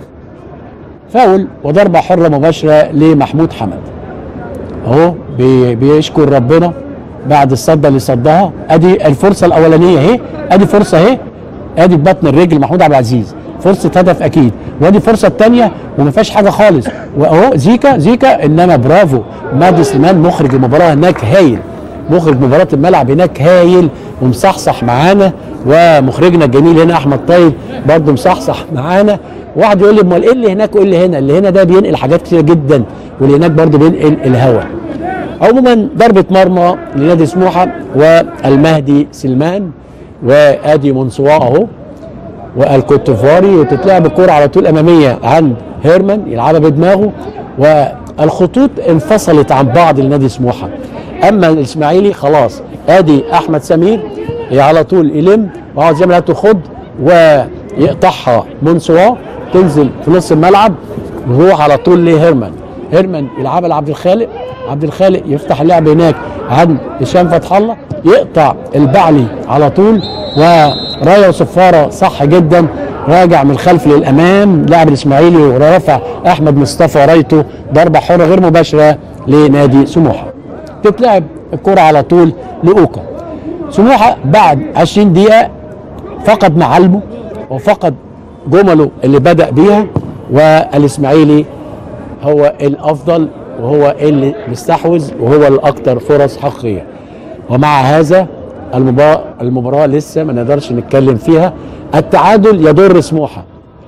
فاول وضربه حره مباشره لمحمود حمد اهو بي- بيشكر ربنا بعد الصده اللي صدها ادي الفرصه الاولانيه اهي ادي فرصه اهي ادي ببطن الرجل محمود عبد العزيز فرصه هدف اكيد وادي الفرصه الثانيه وما فيهاش حاجه خالص واهو زيكا زيكا انما برافو مهدي سليمان مخرج المباراه هناك هايل مخرج مباراه الملعب هناك هايل ومصحصح معانا ومخرجنا الجميل هنا احمد طيب برضه مصحصح معانا واحد يقول لي امال ايه اللي هناك وايه اللي هنا اللي هنا ده بينقل حاجات كتير جدا واللي هناك برضه بينقل الهواء عموما ضربة مرمى لنادي سموحة والمهدي سلمان وادي منصواه اهو والكوتوفاري وتتلعب الكرة على طول امامية عند هيرمان يلعبها بدماغه والخطوط انفصلت عن بعض لنادي سموحة اما الاسماعيلي خلاص ادي احمد سمير على طول يلم وعاوز زي ما خد ويقطعها منصواه تنزل في نص الملعب ويروح على طول لهيرمان هيرمان يلعبها لعبد الخالق عبد الخالق يفتح اللعب هناك عند هشام فتح الله يقطع البعلي على طول ورايه وصفاره صح جدا راجع من الخلف للامام لاعب الاسماعيلي ورفع احمد مصطفى رايته ضربه حره غير مباشره لنادي سموحه تتلعب الكره على طول لاوكا سموحه بعد 20 دقيقه فقد معالمه وفقد جمله اللي بدا بيها والاسماعيلي هو الافضل وهو اللي مستحوذ وهو الاكثر فرص حقيقيه ومع هذا المباراة, المباراة لسه ما نقدرش نتكلم فيها التعادل يضر سموحة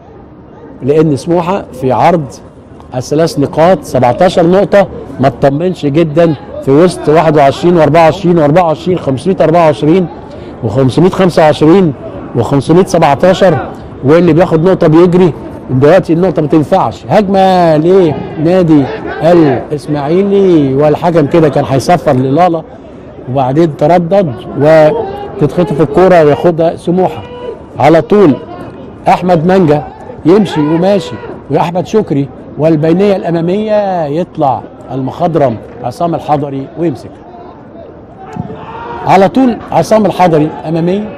لأن سموحة في عرض الثلاث نقاط 17 نقطة ما تطمنش جدا في وسط 21 و24 و24 524 و525 و500 17 واللي بياخد نقطه بيجري دلوقتي النقطه ما تنفعش هجمه لنادي الاسماعيلي والحكم كده كان هيصفر للالا وبعدين تردد وتتخطف الكوره وياخدها سموحه على طول احمد منجا يمشي وماشي واحمد شكري والبينيه الاماميه يطلع المخضرم عصام الحضري ويمسك على طول عصام الحضري اماميه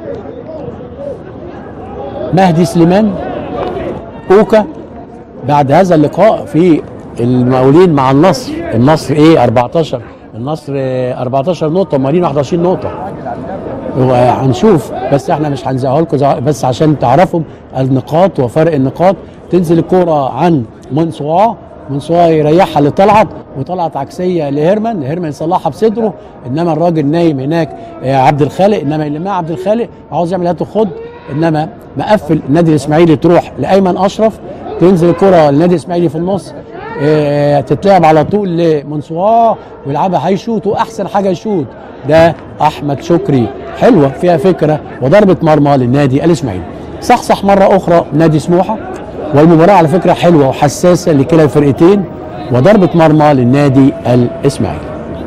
مهدي سليمان اوكا بعد هذا اللقاء في المقاولين مع النصر النصر ايه 14 النصر آه، 14 نقطه ومارين 21 نقطه وهنشوف بس احنا مش هنزعه لكم زع- بس عشان تعرفوا النقاط وفرق النقاط تنزل الكوره عن منصواه منصواه يريحها لطلعت وطلعت عكسيه لهيرمان هيرمان يصلحها بصدره انما الراجل نايم هناك آه، عبد الخالق انما اللي مع عبد الخالق عاوز يعمل هات خد انما مقفل النادي الاسماعيلي تروح لايمن اشرف تنزل الكره للنادي الاسماعيلي في النص آه، تتلعب على طول لمنصواه ويلعبها هيشوط واحسن حاجه يشوط ده احمد شكري حلوه فيها فكره وضربه مرمى للنادي الاسماعيلي صحصح مره اخرى نادي سموحه والمباراه على فكره حلوه وحساسه لكلا الفرقتين وضربه مرمى للنادي الاسماعيلي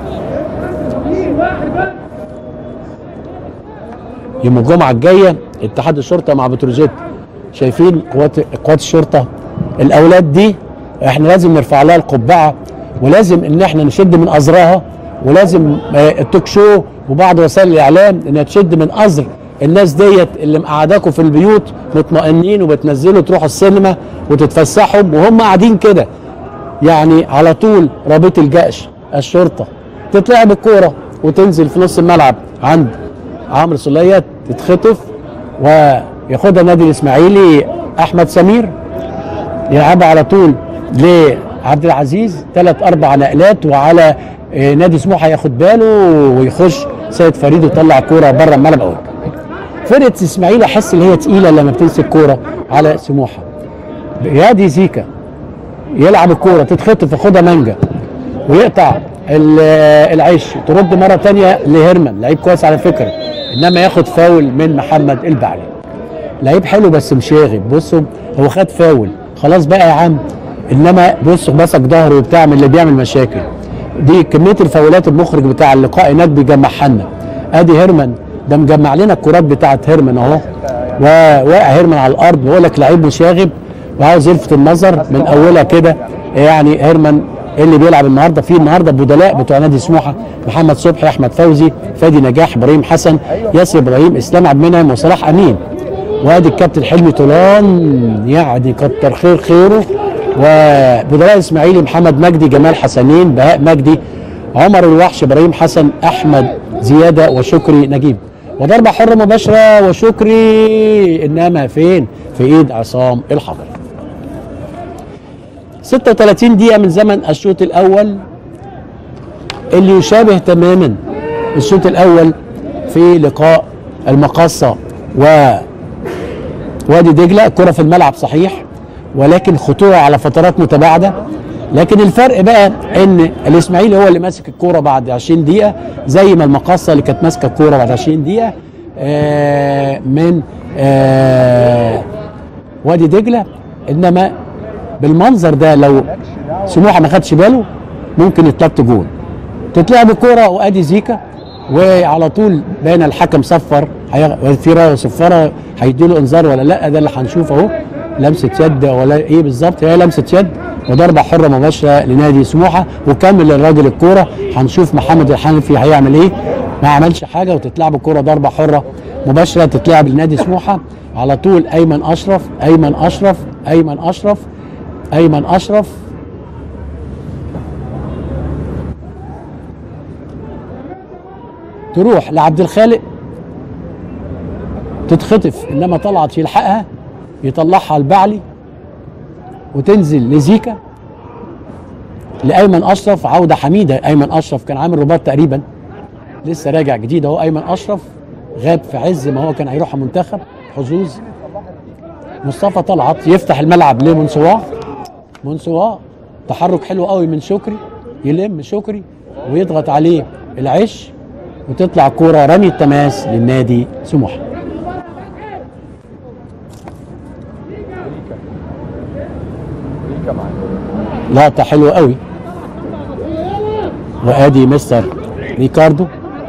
يوم الجمعه الجايه اتحاد الشرطه مع بتروجيت شايفين قوات قوات الشرطه الاولاد دي احنا لازم نرفع لها القبعه ولازم ان احنا نشد من ازرها ولازم آه، التوك شو وبعض وسائل الاعلام انها تشد من ازر الناس ديت اللي مقعداكم في البيوت مطمئنين وبتنزلوا تروحوا السينما وتتفسحوا وهم قاعدين كده يعني على طول رابط الجأش الشرطة تتلعب الكورة وتنزل في نص الملعب عند عمرو سلية تتخطف وياخدها النادي الإسماعيلي أحمد سمير يلعبها على طول لعبد العزيز ثلاث أربع نقلات وعلى آه، نادي سموحة ياخد باله ويخش سيد فريد ويطلع كورة بره الملعب أوي فرقة الإسماعيلي أحس إن هي تقيلة لما بتمسك كورة على سموحة يادي زيكا يلعب الكوره تتخطف ياخدها مانجا ويقطع ال- العيش ترد مره تانية لهيرمان لعيب كويس على فكره انما ياخد فاول من محمد البعلي لعيب حلو بس مشاغب بصوا هو خد فاول خلاص بقى يا عم انما بصوا مسك ظهره وبتاع من اللي بيعمل مشاكل دي كميه الفاولات المخرج بتاع اللقاء هناك بيجمعها لنا ادي هيرمان ده مجمع لنا الكرات بتاعت هيرمان اهو وواقع هيرمان على الارض بيقول لك لعيب مشاغب وعاوز يلفت النظر من اولها كده يعني هيرمان اللي بيلعب النهارده في النهارده بدلاء بتوع نادي سموحه محمد صبحي احمد فوزي فادي نجاح ابراهيم حسن ياسر ابراهيم اسلام عبد المنعم وصلاح امين وادي الكابتن حلمي طولان يعني كتر خير خيره وبدلاء الاسماعيلي محمد مجدي جمال حسنين بهاء مجدي عمر الوحش ابراهيم حسن احمد زياده وشكري نجيب وضربه حره مباشره وشكري انما فين في ايد عصام الحضري 36 دقيقه من زمن الشوط الاول اللي يشابه تماما الشوط الاول في لقاء المقاصه و وادي دجله كرة في الملعب صحيح ولكن خطوره على فترات متباعده لكن الفرق بقى ان الاسماعيلي هو اللي ماسك الكوره بعد 20 دقيقه زي ما المقاصه اللي كانت ماسكه الكوره بعد 20 دقيقه آه من آه وادي دجله انما بالمنظر ده لو سموحه ما خدش باله ممكن يتلط جول تتلعب الكوره وادي زيكا وعلى طول بين الحكم صفر هي- في رايه صفاره هيديله انذار ولا لا ده اللي هنشوف اهو لمسه يد ولا ايه بالظبط هي لمسه يد وضربه حره مباشره لنادي سموحه وكمل الراجل الكوره هنشوف محمد الحنفي هيعمل ايه ما عملش حاجه وتتلعب الكوره ضربه حره مباشره تتلعب لنادي سموحه على طول ايمن اشرف ايمن اشرف ايمن اشرف ايمن اشرف تروح لعبد الخالق تتخطف انما طلعت يلحقها يطلعها البعلي وتنزل لزيكا لايمن اشرف عوده حميده ايمن اشرف كان عامل رباط تقريبا لسه راجع جديد اهو ايمن اشرف غاب في عز ما هو كان هيروح منتخب حظوظ مصطفى طلعت يفتح الملعب لمنسواه منسواه تحرك حلو قوي من شكري يلم شكري ويضغط عليه العش وتطلع كوره رمي التماس للنادي سموحه لقطه حلوه قوي وادي مستر ريكاردو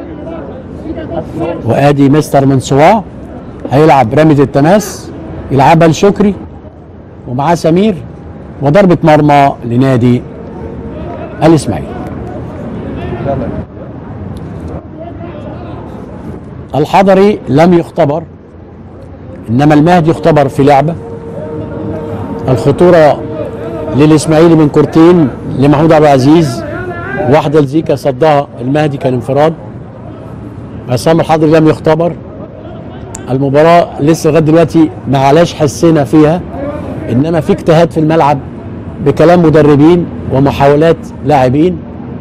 وادي مستر منصواع هيلعب رمية التماس يلعبها لشكري ومعاه سمير وضربة مرمى لنادي الاسماعيلي يلا الحضري لم يختبر انما المهدي يختبر في لعبه الخطوره للاسماعيلي من كورتين لمحمود عبد العزيز واحده لزيكا صدها المهدي كان انفراد عصام الحضري لم يختبر المباراه لسه لغايه دلوقتي ما علاش حسينا فيها انما في اجتهاد في الملعب بكلام مدربين ومحاولات لاعبين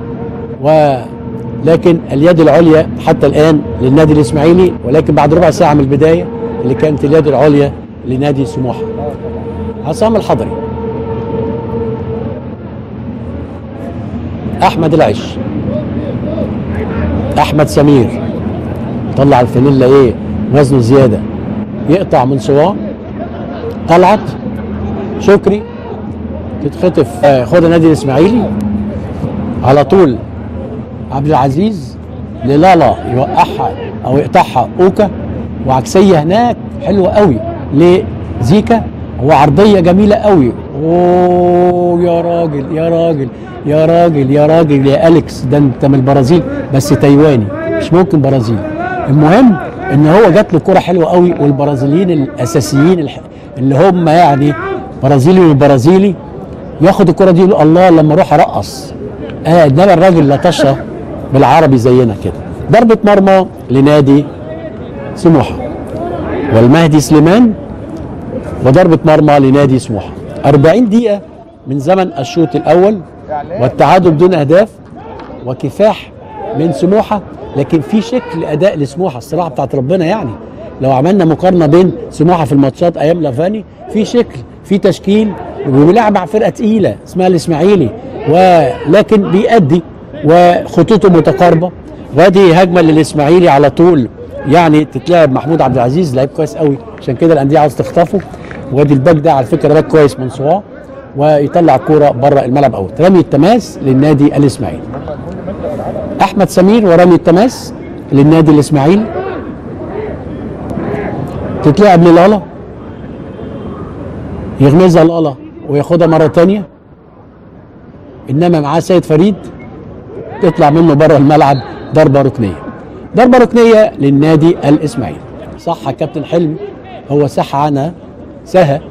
ولكن اليد العليا حتى الان للنادي الاسماعيلي ولكن بعد ربع ساعه من البدايه اللي كانت اليد العليا لنادي سموحه عصام الحضري احمد العش احمد سمير طلع الفانيلا ايه وزنه زياده يقطع من صواه طلعت شكري تتخطف آه، خد النادي الاسماعيلي على طول عبد العزيز للالا يوقعها او يقطعها اوكا وعكسيه هناك حلوه قوي لزيكا وعرضيه جميله قوي اوه يا راجل يا راجل يا راجل يا راجل يا اليكس ده انت من البرازيل بس تايواني مش ممكن برازيلي المهم ان هو جات له كره حلوه قوي والبرازيليين الاساسيين الح- اللي هم يعني برازيلي والبرازيلي ياخد الكره دي يقول الله لما اروح ارقص اه انما الراجل لطشه بالعربي زينا كده ضربه مرمى لنادي سموحه والمهدي سليمان وضربه مرمى لنادي سموحه 40 دقيقه من زمن الشوط الاول والتعادل بدون اهداف وكفاح من سموحه لكن في شكل اداء لسموحه الصراحه بتاعت ربنا يعني لو عملنا مقارنه بين سموحه في الماتشات ايام لافاني في شكل في تشكيل وبيلعب مع فرقه تقيله اسمها الاسماعيلي ولكن بيأدي وخطوطه متقاربه وادي هجمه للاسماعيلي على طول يعني تتلعب محمود عبد العزيز لعيب كويس قوي عشان كده الانديه عاوز تخطفه وادي الباك ده على فكره باك كويس من صواه ويطلع الكوره بره الملعب اوت رمي التماس للنادي الاسماعيلي احمد سمير ورمي التماس للنادي الاسماعيلي تتلعب للالا يغمزها لالا وياخدها مره تانية انما معاه سيد فريد تطلع منه بره الملعب ضربه ركنيه ضربه ركنيه للنادي الاسماعيلي صح يا كابتن حلمي هو صح عنها سهى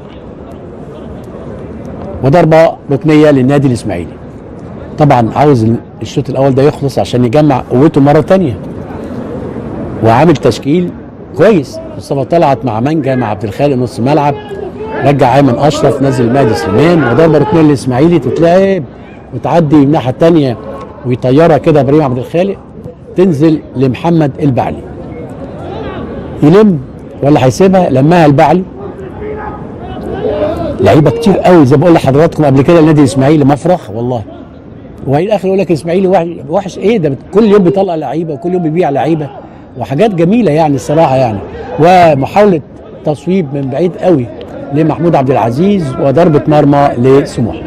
وضربه ركنيه للنادي الاسماعيلي طبعا عاوز الشوط الاول ده يخلص عشان يجمع قوته مره تانية وعامل تشكيل كويس مصطفى طلعت مع منجا مع عبد الخالق نص ملعب رجع ايمن اشرف نزل مهدي سليمان وضربه ركنيه للاسماعيلي تتلعب وتعدي من الناحيه الثانيه ويطيرها كده ابراهيم عبد الخالق تنزل لمحمد البعلي يلم ولا هيسيبها لمها البعلي لعيبه كتير قوي زي ما بقول لحضراتكم قبل كده النادي الاسماعيلي مفرخ والله وبعدين الاخر يقول لك الاسماعيلي وحش, وحش ايه ده كل يوم بيطلع لعيبه وكل يوم بيبيع لعيبه وحاجات جميله يعني الصراحه يعني ومحاوله تصويب من بعيد قوي لمحمود عبد العزيز وضربه مرمى لسموحه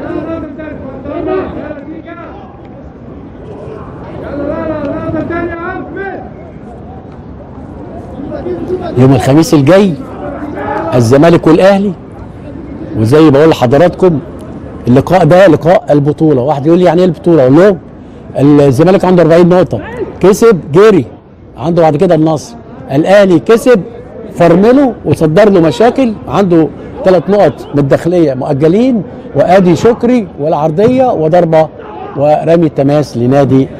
يوم الخميس الجاي الزمالك والاهلي وزي ما بقول لحضراتكم اللقاء ده لقاء البطوله واحد يقول لي يعني ايه البطوله اقول له الزمالك عنده 40 نقطه كسب جري عنده بعد كده النصر الاهلي كسب فرمله وصدر له مشاكل عنده ثلاث نقط من الداخليه مؤجلين وادي شكري والعرضيه وضربه ورمي التماس لنادي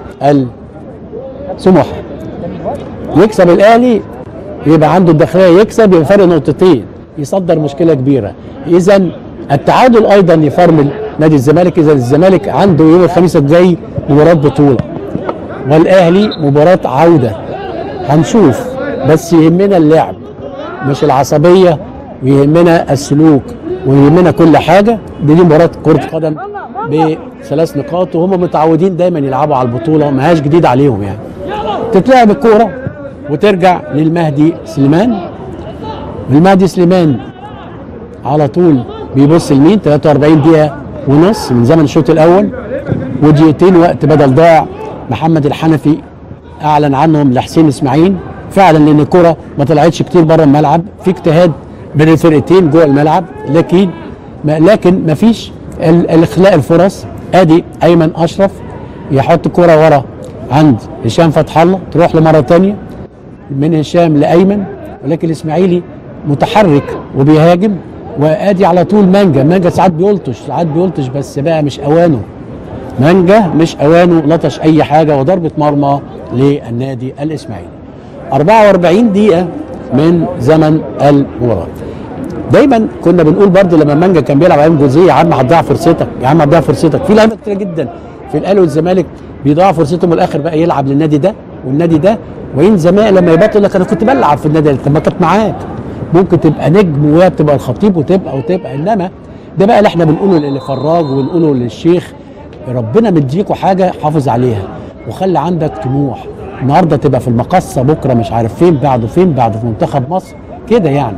السموحه يكسب الاهلي يبقى عنده الداخليه يكسب يبقى فرق نقطتين يصدر مشكله كبيره اذا التعادل ايضا يفرمل نادي الزمالك اذا الزمالك عنده يوم الخميس الجاي مباراه بطوله والاهلي مباراه عوده هنشوف بس يهمنا اللعب مش العصبيه ويهمنا السلوك ويهمنا كل حاجه دي, دي مباراه كره قدم بثلاث نقاط وهم متعودين دايما يلعبوا على البطوله ما هياش جديد عليهم يعني تتلعب الكوره وترجع للمهدي سليمان المهدي سليمان على طول بيبص لمين 43 دقيقه ونص من زمن الشوط الاول ودقيقتين وقت بدل ضاع محمد الحنفي اعلن عنهم لحسين اسماعيل فعلا لان الكره ما طلعتش كتير بره الملعب في اجتهاد بين الفرقتين جوه الملعب لكن ما لكن ما فيش ال- الاخلاء الفرص ادي ايمن اشرف يحط كرة ورا عند هشام فتح الله تروح له مره تانية من هشام لايمن ولكن الاسماعيلي متحرك وبيهاجم وادي على طول مانجا مانجا ساعات بيلطش ساعات بيلطش بس بقى مش اوانه مانجا مش اوانه لطش اي حاجه وضربه مرمى للنادي الاسماعيلي 44 دقيقه من زمن المباراه دايما كنا بنقول برضو لما مانجا كان بيلعب ايام جوزيه يا عم هتضيع فرصتك يا عم هتضيع فرصتك في لعيبه كتير جدا في الاهلي والزمالك بيضيعوا فرصتهم والاخر بقى يلعب للنادي ده والنادي ده وين زمان لما يبطل يقول لك انا كنت بلعب في النادي ده طب ما كانت معاك ممكن تبقى نجم وهي بتبقى الخطيب وتبقى وتبقى انما ده بقى اللي احنا بنقوله للفراج ونقوله للشيخ ربنا مديكوا حاجه حافظ عليها وخلي عندك طموح النهارده تبقى في المقصه بكره مش عارف فين بعده فين بعده في منتخب مصر كده يعني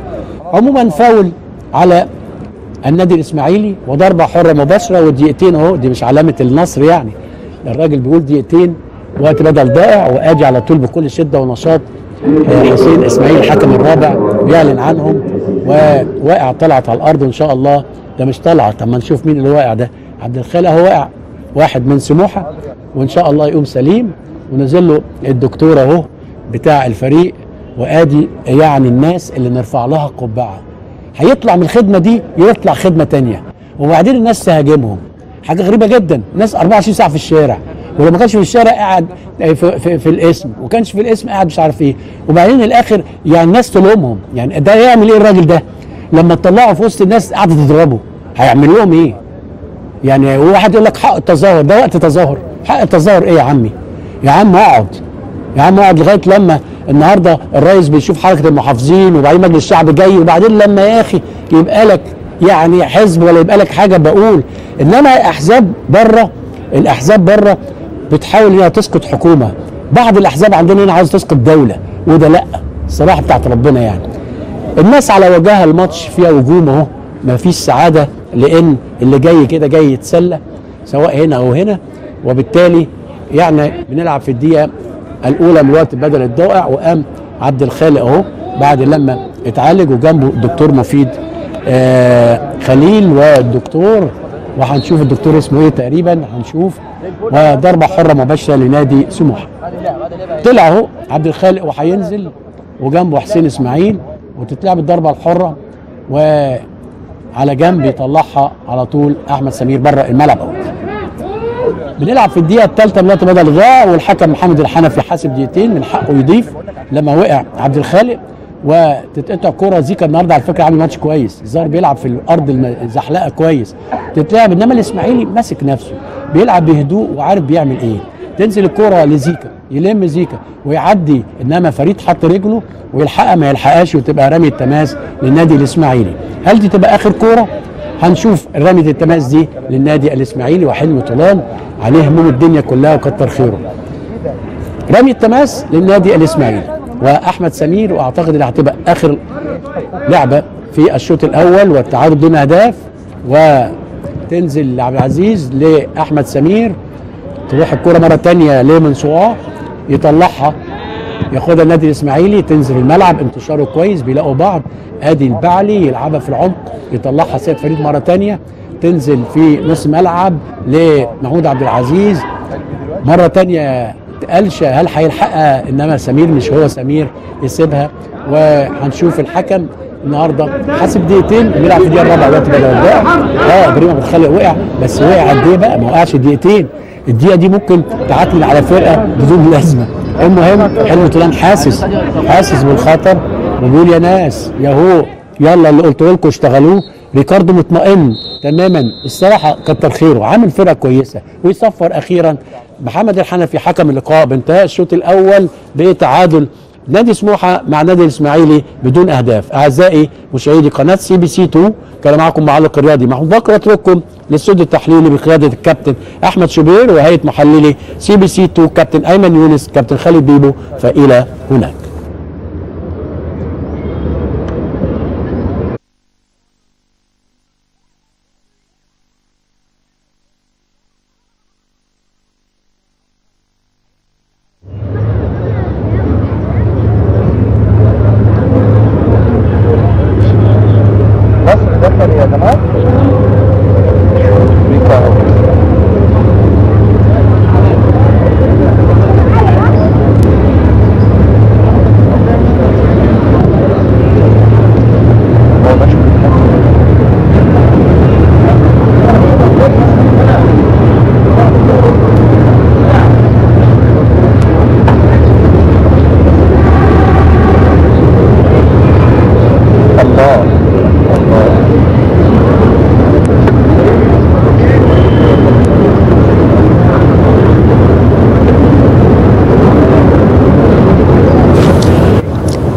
عموما فاول على النادي الاسماعيلي وضربه حره مباشره ودقيقتين اهو دي مش علامه النصر يعني الراجل بيقول دقيقتين وقت بدل ضائع وادي على طول بكل شده ونشاط آه، حسين اسماعيل الحكم الرابع بيعلن عنهم وواقع طلعت على الارض وان شاء الله ده مش طلعت اما نشوف مين اللي واقع ده عبد الخالق هو واقع واحد من سموحه وان شاء الله يقوم سليم ونزل له الدكتور اهو بتاع الفريق وادي يعني الناس اللي نرفع لها قبعه هيطلع من الخدمه دي يطلع خدمه تانية وبعدين الناس تهاجمهم حاجه غريبه جدا الناس 24 ساعه في الشارع ولو ما كانش في الشارع قاعد في, في, في الاسم وكانش في الاسم قاعد مش عارف ايه وبعدين الاخر يعني الناس تلومهم يعني ده يعمل ايه الراجل ده لما تطلعه في وسط الناس قاعده تضربه هيعمل لهم ايه يعني هو واحد يقول لك حق التظاهر ده وقت تظاهر حق التظاهر ايه يا عمي يا عم اقعد يا عم اقعد لغايه لما النهارده الرئيس بيشوف حركه المحافظين وبعدين مجلس الشعب جاي وبعدين لما يا اخي يبقى لك يعني حزب ولا يبقى لك حاجه بقول انما احزاب بره الاحزاب بره بتحاول انها تسقط حكومه بعض الاحزاب عندنا هنا عاوز تسقط دوله وده لا الصراحه بتاعت ربنا يعني الناس على وجهها الماتش فيها هجوم اهو ما فيش سعاده لان اللي جاي كده جاي يتسلى سواء هنا او هنا وبالتالي يعني بنلعب في الدقيقه الاولى من الوقت بدل الضائع وقام عبد الخالق اهو بعد لما اتعالج وجنبه الدكتور مفيد آه خليل والدكتور وهنشوف الدكتور اسمه ايه تقريبا هنشوف وضربه حره مباشره لنادي سموحه طلع اهو عبد الخالق وهينزل وجنبه حسين اسماعيل وتتلعب الضربه الحره وعلى جنب يطلعها على طول احمد سمير بره الملعب اهو بنلعب في الدقيقه الثالثه من الوقت بدل ضاع والحكم محمد الحنفي حاسب دقيقتين من حقه يضيف لما وقع عبد الخالق وتتقطع كوره زيكا النهارده على فكره عامل ماتش كويس الظاهر بيلعب في الارض الم- الزحلقه كويس تتلعب انما الاسماعيلي ماسك نفسه بيلعب بهدوء وعارف بيعمل ايه تنزل الكوره لزيكا يلم زيكا ويعدي انما فريد حط رجله ويلحقها ما يلحقهاش وتبقى رمي التماس للنادي الاسماعيلي هل دي تبقى اخر كوره هنشوف رمية التماس دي للنادي الاسماعيلي وحلمي طولان عليه هموم الدنيا كلها وكتر خيره رمي التماس للنادي الاسماعيلي واحمد سمير واعتقد اللي هتبقى اخر لعبه في الشوط الاول والتعادل دون اهداف وتنزل لعبد العزيز لاحمد سمير تروح الكره مره تانية لمنصواه يطلعها ياخدها النادي الاسماعيلي تنزل الملعب انتشاره كويس بيلاقوا بعض ادي البعلي يلعبها في العمق يطلعها سيد فريد مره تانية تنزل في نص ملعب لمحمود عبد العزيز مره تانية قلشه هل هيلحقها انما سمير مش هو سمير يسيبها وهنشوف الحكم النهارده حاسب دقيقتين بيلعب في الدقيقه الرابعه دلوقتي بدل الضائع اه ابراهيم ابو الخالق وقع بس وقع قد ايه بقى ما وقعش دقيقتين الدقيقه دي ممكن تعتمد على فرقه بدون لازمه المهم حلمي طولان حاسس حاسس بالخطر وبيقول يا ناس يا هو يلا اللي قلت لكم اشتغلوه ريكاردو مطمئن تماما الصراحه كتر خيره عامل فرقه كويسه ويصفر اخيرا محمد الحنفي حكم اللقاء بانتهاء الشوط الاول بتعادل نادي سموحه مع نادي الاسماعيلي بدون اهداف اعزائي مشاهدي قناه سي بي سي 2 كان معكم معلق الرياضي محمود بكر اترككم للاستوديو التحليلي بقياده الكابتن احمد شوبير وهيئه محللي سي بي سي 2 كابتن ايمن يونس كابتن خالد بيبو فالى هناك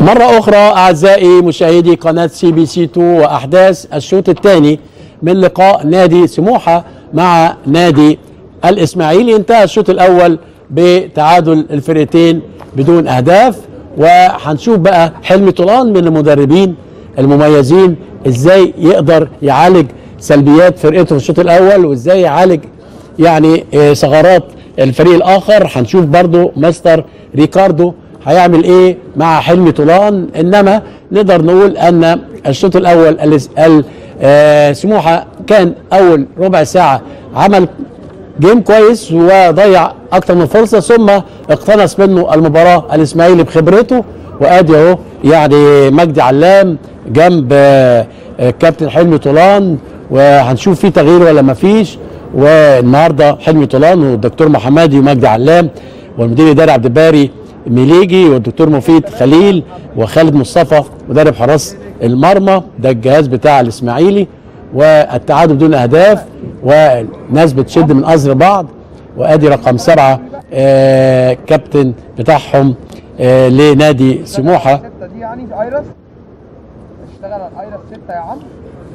مرة أخرى أعزائي مشاهدي قناة سي بي سي 2 وأحداث الشوط الثاني من لقاء نادي سموحة مع نادي الإسماعيلي انتهى الشوط الأول بتعادل الفرقتين بدون أهداف وهنشوف بقى حلمي طولان من المدربين المميزين ازاي يقدر يعالج سلبيات فرقته في الشوط الأول وازاي يعالج يعني آه، ثغرات الفريق الآخر هنشوف برضو مستر ريكاردو هيعمل ايه مع حلمي طولان انما نقدر نقول ان الشوط الاول ال- ال- آه، سموحه كان اول ربع ساعه عمل جيم كويس وضيع اكتر من فرصه ثم اقتنص منه المباراه الاسماعيلي بخبرته وادي اهو يعني مجدي علام جنب آه، آه، كابتن حلمي طولان وهنشوف في تغيير ولا ما فيش والنهارده حلمي طولان والدكتور محمدي ومجدي علام والمدير الاداري عبد الباري ميليجي والدكتور مفيد خليل وخالد مصطفى مدرب حراس المرمى ده الجهاز بتاع الاسماعيلي والتعادل بدون اهداف وناس بتشد من ازر بعض وادي رقم سبعه آه كابتن بتاعهم آه لنادي سموحه الستة دي يعني ايرس اشتغل على الايرس ستة يا عم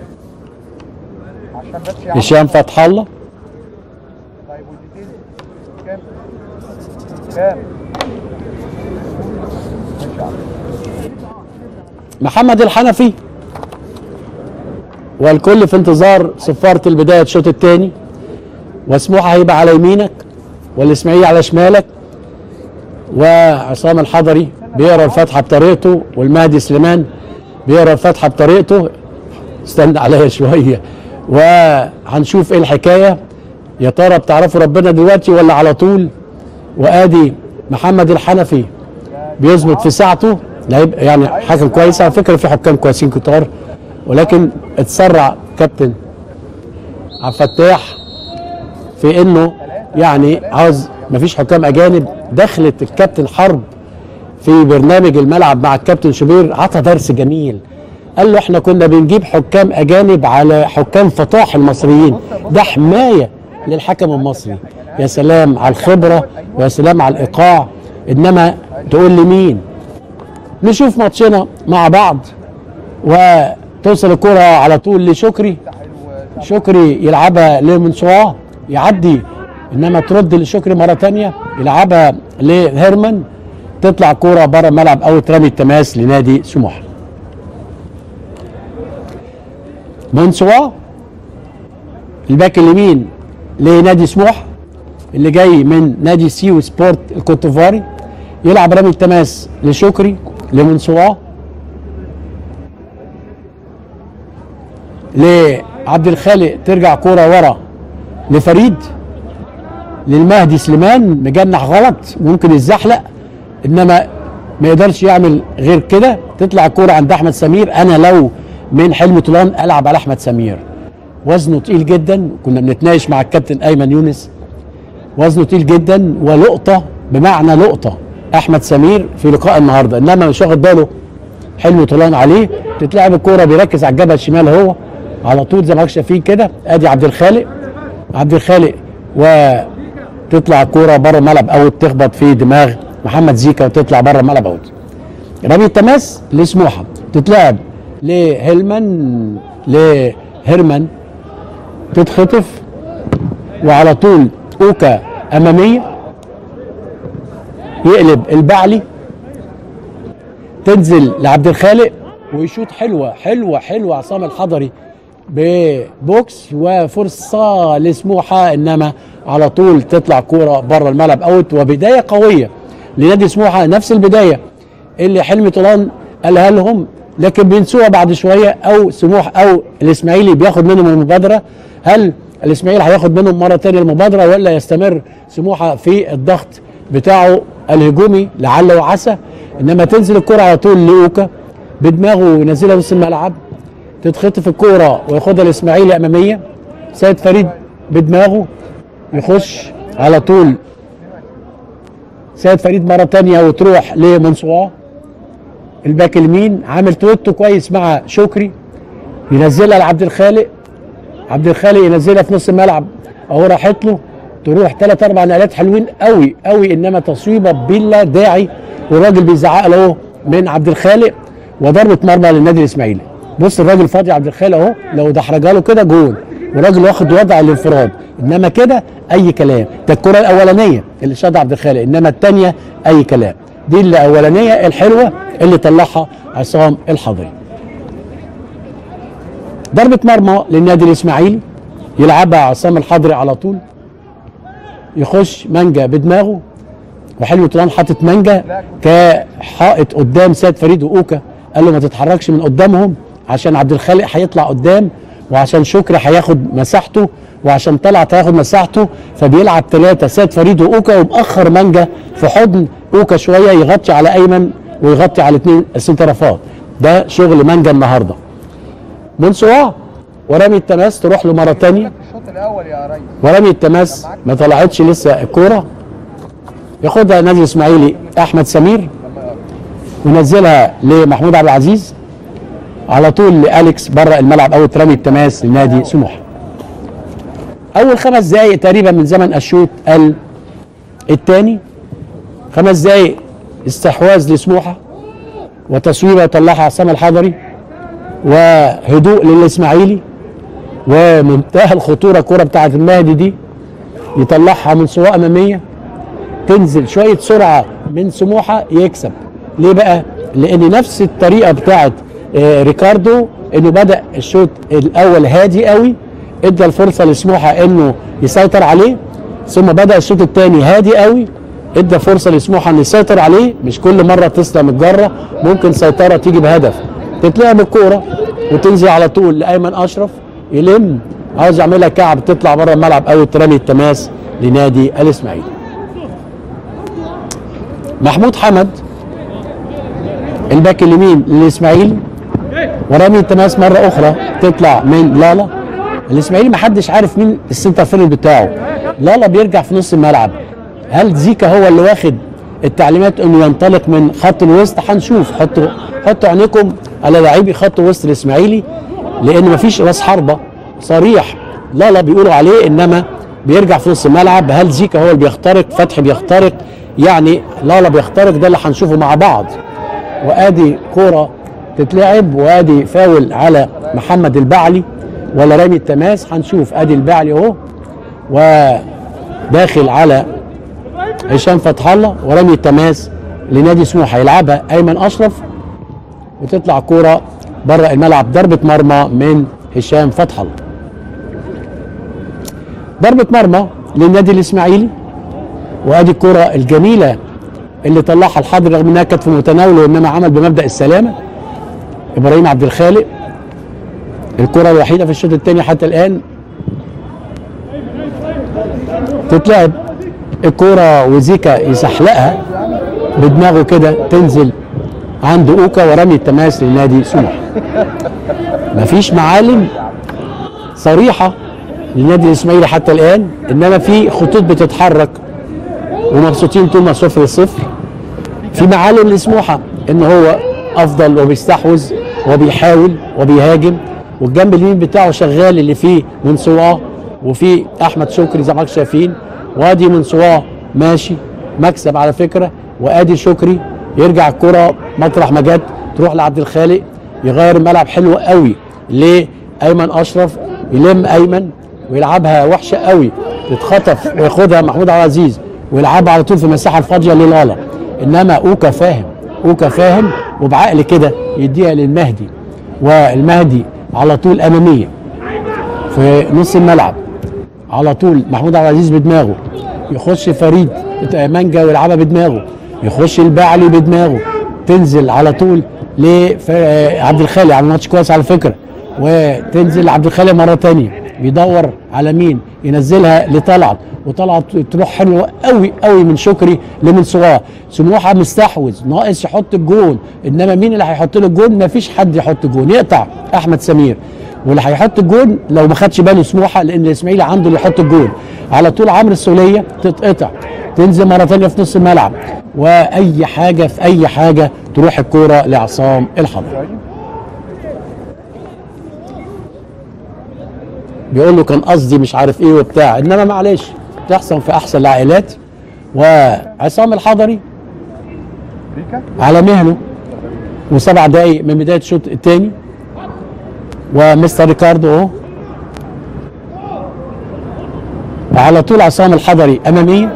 عشان بس يا عم هشام فتح الله طيب والديتيلز كام؟ كام؟ ماشي يا عم محمد الحنفي والكل في انتظار صفارة البداية الشوط الثاني وسموحة هيبقى على يمينك والاسماعيلي على شمالك وعصام الحضري بيقرا الفاتحة بطريقته والمهدي سليمان بيقرا الفاتحة بطريقته استنى عليا شوية وهنشوف ايه الحكاية يا ترى بتعرفوا ربنا دلوقتي ولا على طول وادي محمد الحنفي بيظبط في ساعته لعيب يعني حكم كويس على فكره في حكام كويسين كتار ولكن اتسرع كابتن عبد الفتاح في انه يعني عاوز مفيش حكام اجانب دخلت الكابتن حرب في برنامج الملعب مع الكابتن شوبير عطى درس جميل قال له احنا كنا بنجيب حكام اجانب على حكام فطاح المصريين ده حمايه للحكم المصري يا سلام على الخبره ويا سلام على الايقاع انما تقول لي مين نشوف ماتشنا مع بعض وتوصل الكرة على طول لشكري شكري يلعبها لمنسواه يعدي انما ترد لشكري مرة تانية يلعبها لهيرمان تطلع كرة بره الملعب او ترمي التماس لنادي سموحة منسواه الباك اليمين لنادي سموحة اللي جاي من نادي سيو سبورت الكوتوفاري يلعب رمي التماس لشكري لمنسواه لعبد الخالق ترجع كوره ورا لفريد للمهدي سليمان مجنح غلط ممكن يتزحلق انما ما يقدرش يعمل غير كده تطلع الكوره عند احمد سمير انا لو من حلمي طولان العب على احمد سمير وزنه تقيل جدا كنا بنتناقش مع الكابتن ايمن يونس وزنه تقيل جدا ولقطه بمعنى لقطه احمد سمير في لقاء النهارده انما مش واخد باله حلمي طولان عليه تتلعب الكوره بيركز على الجبهه الشمال هو على طول زي ما حضرتك شايفين كده ادي عبد الخالق عبد الخالق وتطلع الكوره بره الملعب او تخبط في دماغ محمد زيكا وتطلع بره الملعب اوت رمي التماس لسموحه تتلعب لهيلمان لهيرمان تتخطف وعلى طول اوكا اماميه يقلب البعلي تنزل لعبد الخالق ويشوط حلوه حلوه حلوه عصام الحضري ببوكس وفرصه لسموحه انما على طول تطلع كوره بره الملعب اوت وبدايه قويه لنادي سموحه نفس البدايه اللي حلمي طولان قالها لهم لكن بينسوها بعد شويه او سموح او الاسماعيلي بياخد منهم المبادره هل الاسماعيلي هياخد منهم مره ثانيه المبادره ولا يستمر سموحه في الضغط بتاعه الهجومي لعل وعسى انما تنزل الكره على طول لاوكا بدماغه وينزلها نص الملعب تتخطف الكوره وياخدها الاسماعيلي اماميه سيد فريد بدماغه يخش على طول سيد فريد مره تانية وتروح لمنصواه الباك اليمين عامل تويتو كويس مع شكري ينزلها لعبد الخالق عبد الخالق ينزلها في نص الملعب اهو راحت له تروح ثلاث اربع نقلات حلوين قوي قوي انما تصويبه بلا داعي والراجل بيزعق له اهو من عبد الخالق وضربه مرمى للنادي الاسماعيلي بص الراجل فاضي عبد الخالق اهو لو دحرجها له كده جول والراجل واخد وضع الانفراد انما كده اي كلام ده الكره الاولانيه اللي شاط عبد الخالق انما الثانيه اي كلام دي الاولانيه الحلوه اللي طلعها عصام الحضري ضربه مرمى للنادي الاسماعيلي يلعبها عصام الحضري على طول يخش مانجا بدماغه وحلمي طولان حاطط مانجا كحائط قدام سيد فريد واوكا قال له ما تتحركش من قدامهم عشان عبد الخالق هيطلع قدام وعشان شكري هياخد مساحته وعشان طلعت هياخد مساحته فبيلعب ثلاثه سيد فريد واوكا ومأخر مانجا في حضن اوكا شويه يغطي على ايمن ويغطي على اثنين السنترافات ده شغل مانجا النهارده منصوع ورامي التماس تروح له مره ثانيه في الشوط الاول يا ريس ورامي التماس ما طلعتش لسه الكوره ياخدها نادي الاسماعيلي احمد سمير وينزلها لمحمود عبد العزيز على طول لاليكس بره الملعب او رامي التماس لنادي سموحه اول خمس دقائق تقريبا من زمن الشوط الثاني خمس دقائق استحواذ لسموحه وتصويبه طلعها عصام الحضري وهدوء للاسماعيلي ومنتهى الخطوره الكره بتاعت المهدي دي يطلعها من سواء اماميه تنزل شويه سرعه من سموحه يكسب ليه بقى لان نفس الطريقه بتاعت آه، ريكاردو انه بدا الشوط الاول هادي قوي ادى الفرصه لسموحه انه يسيطر عليه ثم بدا الشوط الثاني هادي قوي ادى فرصه لسموحه انه يسيطر عليه مش كل مره تسلم الجره ممكن سيطره تيجي بهدف تتلعب الكوره وتنزل على طول لايمن اشرف يلم عاوز يعملها كعب تطلع بره الملعب او ترمي التماس لنادي الاسماعيلي محمود حمد الباك اليمين للاسماعيلي ورامي التماس مره اخرى تطلع من لالا الاسماعيلي ما حدش عارف مين السنتر فيلد بتاعه لالا بيرجع في نص الملعب هل زيكا هو اللي واخد التعليمات انه ينطلق من خط الوسط هنشوف حطوا حطوا عينيكم على لعيبي خط وسط الاسماعيلي لان مفيش راس حربه صريح لالا بيقولوا عليه انما بيرجع في نص الملعب هل زيكا هو اللي بيخترق فتحي بيخترق يعني لالا بيخترق ده اللي هنشوفه مع بعض وادي كوره تتلعب وادي فاول على محمد البعلي ولا رامي التماس هنشوف ادي البعلي اهو وداخل على هشام فتح الله ورامي التماس لنادي سموحه يلعبها ايمن اشرف وتطلع كوره بره الملعب ضربه مرمى من هشام فتح الله ضربه مرمى للنادي الاسماعيلي وادي الكره الجميله اللي طلعها الحضر رغم انها كانت في متناوله انما عمل بمبدا السلامه ابراهيم عبد الخالق الكره الوحيده في الشوط الثاني حتى الان تتلعب الكره وزيكا يسحلقها بدماغه كده تنزل عند اوكا ورمي التماس لنادي سموحه مفيش معالم صريحه للنادي الاسماعيلي حتى الان انما في خطوط بتتحرك ومبسوطين طول ما صفر صفر في معالم لسموحه ان هو افضل وبيستحوذ وبيحاول وبيهاجم والجنب اليمين بتاعه شغال اللي فيه منصواه وفي احمد شكري زي ما حضرتك شايفين وادي منصواه ماشي مكسب على فكره وادي شكري يرجع الكره مطرح ما جت تروح لعبد الخالق يغير الملعب حلو قوي لايمن اشرف يلم ايمن ويلعبها وحشه قوي تتخطف وياخدها محمود عبد العزيز ويلعبها على طول في المساحه الفاضيه للالا انما اوكا فاهم اوكا فاهم وبعقل كده يديها للمهدي والمهدي على طول اماميه في نص الملعب على طول محمود عبد العزيز بدماغه يخش فريد مانجا ويلعبها بدماغه يخش البعلي بدماغه تنزل على طول لعبد الخالق عمل ماتش كويس على فكره وتنزل عبد الخالق مره تانية بيدور على مين ينزلها لطلعت وطلعت تروح حلوه قوي قوي من شكري لمنصواه سموحه مستحوذ ناقص يحط الجون انما مين اللي هيحط له الجون مفيش حد يحط الجون يقطع احمد سمير واللي هيحط الجون لو ما خدش باله سموحه لان الاسماعيلي عنده اللي يحط الجون على طول عمرو السوليه تتقطع تنزل مره ثانيه في نص الملعب واي حاجه في اي حاجه تروح الكوره لعصام الحضري بيقول له كان قصدي مش عارف ايه وبتاع انما معلش تحصل في احسن العائلات وعصام الحضري ريكا على مهله وسبع دقايق من بدايه الشوط الثاني ومستر ريكاردو اهو وعلى طول عصام الحضري اماميه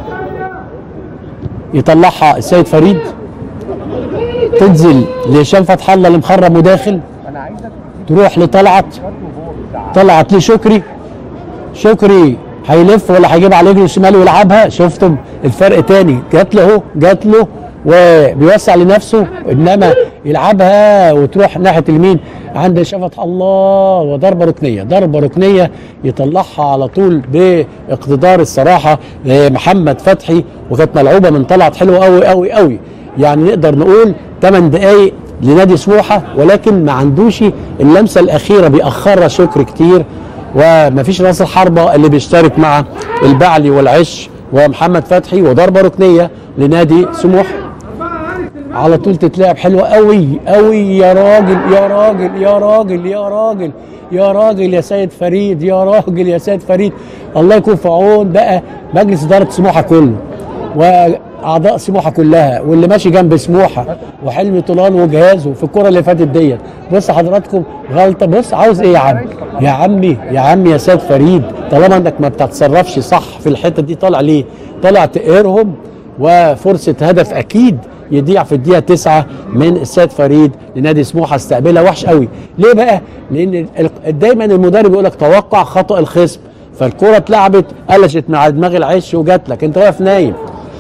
يطلعها السيد فريد تنزل لهشام فتح الله اللي مخرم وداخل انا عايزك تروح لطلعت برضه وهو بيزعق طلعت لشكري شكري هيلف ولا هيجيب على رجله الشمال ويلعبها شفتم الفرق تاني جات له اهو جات له وبيوسع لنفسه انما يلعبها وتروح ناحيه اليمين عند شفت الله وضربه ركنيه ضربه ركنيه يطلعها على طول باقتدار الصراحه محمد فتحي وكانت ملعوبه من طلعت حلوه قوي قوي قوي يعني نقدر نقول 8 دقائق لنادي سموحه ولكن ما عندوش اللمسه الاخيره بيأخرها شكر كتير ومفيش راس الحربه اللي بيشترك مع البعلي والعش ومحمد فتحي وضربه ركنيه لنادي سموحه على طول تتلعب حلوه قوي قوي يا راجل يا راجل يا راجل يا راجل يا راجل يا سيد فريد يا راجل يا سيد فريد الله يكون في عون بقى مجلس اداره سموحه كله واعضاء سموحه كلها واللي ماشي جنب سموحه وحلمي طولان وجهازه في الكره اللي فاتت ديت بص حضراتكم غلطه بص عاوز ايه يا عم يا عمي يا عمي يا سيد فريد طالما انك ما بتتصرفش صح في الحته دي طالع ليه طالع تقهرهم وفرصه هدف اكيد يضيع في الدقيقه 9 من السيد فريد لنادي سموحه استقبلها وحش قوي ليه بقى لان ال- دايما المدرب يقول لك توقع خطا الخصم فالكره اتلعبت قلشت مع دماغ العش وجات لك انت واقف نايم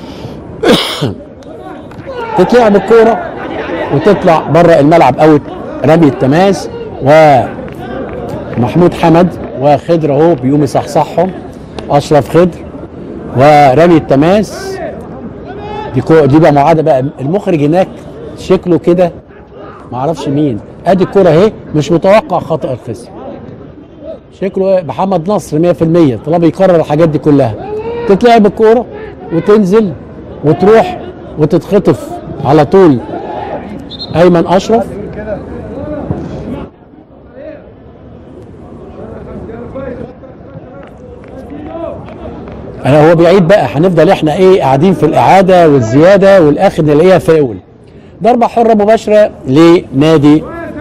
تتلعب الكوره وتطلع بره الملعب اوت رمي التماس ومحمود حمد وخضر اهو بيقوم يصحصحهم اشرف خضر ورمي التماس دي كو دي بقى معاده بقى المخرج هناك شكله كده معرفش مين ادي الكوره اهي مش متوقع خطا الخصم شكله محمد نصر 100% طالما بيكرر الحاجات دي كلها تتلعب الكوره وتنزل وتروح وتتخطف على طول ايمن اشرف يقول كده انا هو بعيد بقى هنفضل احنا ايه قاعدين في الاعاده والزياده والاخر نلاقيها فاول ضربه حره مباشره لنادي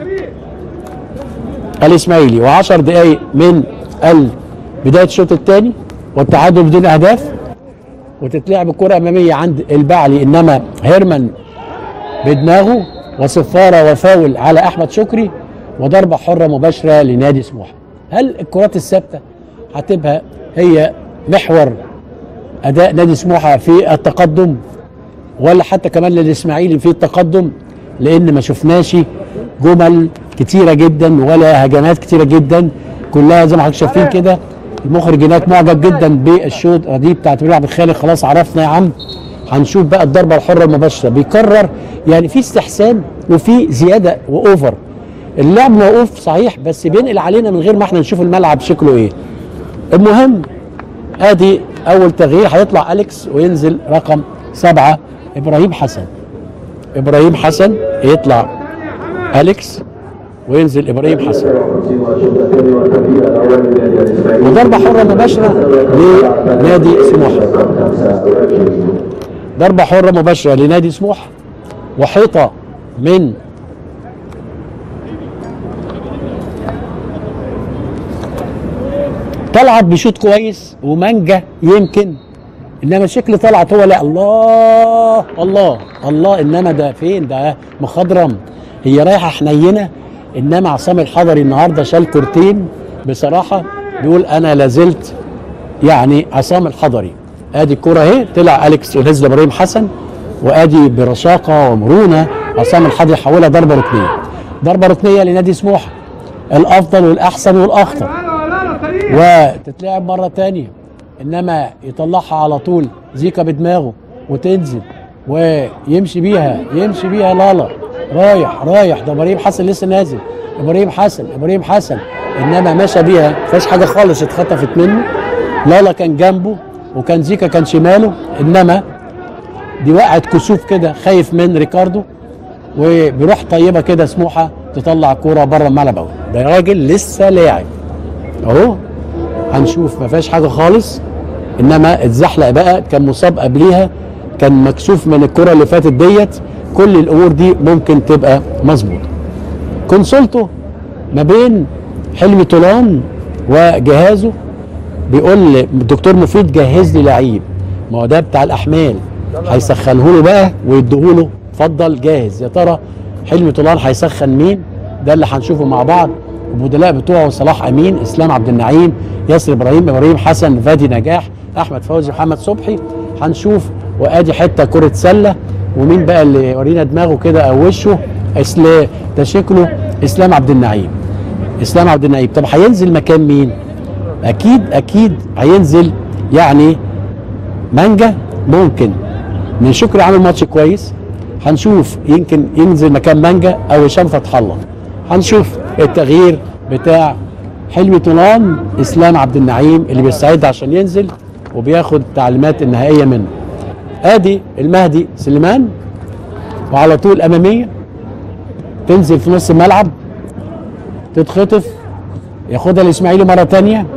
الاسماعيلي و10 دقائق من ال- بدايه الشوط الثاني والتعادل بدون اهداف وتتلعب الكره اماميه عند البعلي انما هيرمان بدماغه وصفاره وفاول على احمد شكري وضربه حره مباشره لنادي سموحه هل الكرات الثابته هتبقى هي محور اداء نادي سموحه في التقدم ولا حتى كمان للاسماعيلي في التقدم لان ما شفناش جمل كتيره جدا ولا هجمات كتيره جدا كلها زي ما حضرتك شايفين كده المخرج هناك معجب جدا بالشوط دي بتاعت بن عبد الخالق خلاص عرفنا يا عم هنشوف بقى الضربه الحره المباشره بيكرر يعني في استحسان وفي زياده واوفر اللعب موقوف صحيح بس بينقل علينا من غير ما احنا نشوف الملعب شكله ايه المهم ادي اول تغيير هيطلع اليكس وينزل رقم سبعة ابراهيم حسن ابراهيم حسن يطلع اليكس وينزل ابراهيم حسن وضربة حرة مباشرة لنادي سموحة ضربة حرة مباشرة لنادي سموحة وحيطة من طلعت بشوط كويس ومانجا يمكن انما شكل طلعت هو لا الله الله الله انما ده فين ده مخضرم هي رايحه حنينه انما عصام الحضري النهارده شال كورتين بصراحه بيقول انا لازلت يعني عصام الحضري ادي الكوره اهي طلع اليكس ونزل ابراهيم حسن وادي برشاقه ومرونه عصام الحضري حولها ضربه ركنيه ضربه ركنيه لنادي سموحه الافضل والاحسن والاخطر وتتلعب مره تانية انما يطلعها على طول زيكا بدماغه وتنزل ويمشي بيها يمشي بيها لالا رايح رايح ده ابراهيم حسن لسه نازل ابراهيم حسن ابراهيم حسن انما مشى بيها ما فيهاش حاجه خالص اتخطفت منه لالا كان جنبه وكان زيكا كان شماله انما دي وقعت كسوف كده خايف من ريكاردو وبروح طيبه كده سموحه تطلع كوره بره الملعب أهو. ده راجل لسه لاعب اهو هنشوف ما فيهاش حاجه خالص انما اتزحلق بقى كان مصاب قبليها كان مكسوف من الكره اللي فاتت ديت كل الامور دي ممكن تبقى مظبوطه كونسولته ما بين حلمي طولان وجهازه بيقول الدكتور مفيد جهز لي لعيب ما هو ده بتاع الاحمال هيسخنه له بقى ويديه له اتفضل جاهز يا ترى حلمي طولان هيسخن مين ده اللي هنشوفه مع بعض البدلاء بتوعه صلاح امين اسلام عبد النعيم ياسر ابراهيم ابراهيم حسن فادي نجاح احمد فوزي محمد صبحي هنشوف وادي حته كره سله ومين بقى اللي ورينا دماغه كده او وشه اسلام ده شكله اسلام عبد النعيم اسلام عبد النعيم طب هينزل مكان مين اكيد اكيد هينزل يعني مانجا ممكن من شكري عامل ماتش كويس هنشوف يمكن ينزل مكان مانجا او هشام فتح الله هنشوف التغيير بتاع حلمي طولان اسلام عبد النعيم اللي بيستعد عشان ينزل وبياخد التعليمات النهائيه منه ادي المهدي سليمان وعلى طول اماميه تنزل في نص الملعب تتخطف ياخدها الاسماعيلي مره تانية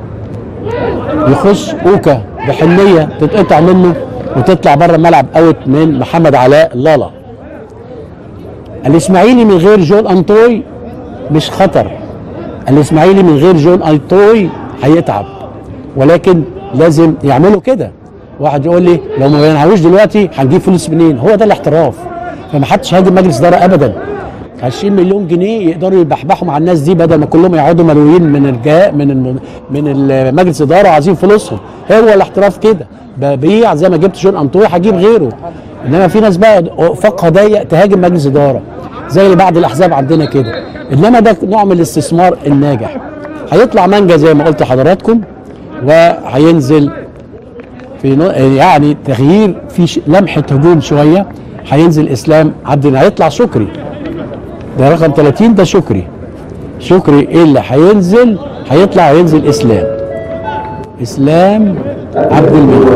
يخش اوكا بحنيه تتقطع منه وتطلع بره الملعب اوت من محمد علاء لالا الاسماعيلي من غير جون انطوي مش خطر الاسماعيلي من غير جون انطوي هيتعب ولكن لازم يعملوا كده واحد يقول لي لو ما بينعوش دلوقتي هنجيب فلوس منين هو ده الاحتراف فما حدش هاجم مجلس اداره ابدا 20 مليون جنيه يقدروا يبحبحوا مع الناس دي بدل ما كلهم يقعدوا ملويين من الجاء من الم... من مجلس اداره وعايزين فلوسهم هو الاحتراف كده ببيع زي ما جبت جون انطوي هجيب غيره انما في ناس بقى فقها ضيق تهاجم مجلس اداره زي اللي بعد الاحزاب عندنا كده انما ده نوع من الاستثمار الناجح هيطلع مانجا زي ما قلت لحضراتكم وهينزل في نوع يعني تغيير في ش... لمحه هجوم شويه هينزل اسلام عبد هيطلع شكري ده رقم 30 ده شكري شكري ايه اللي هينزل هيطلع هينزل اسلام اسلام عبد المجيد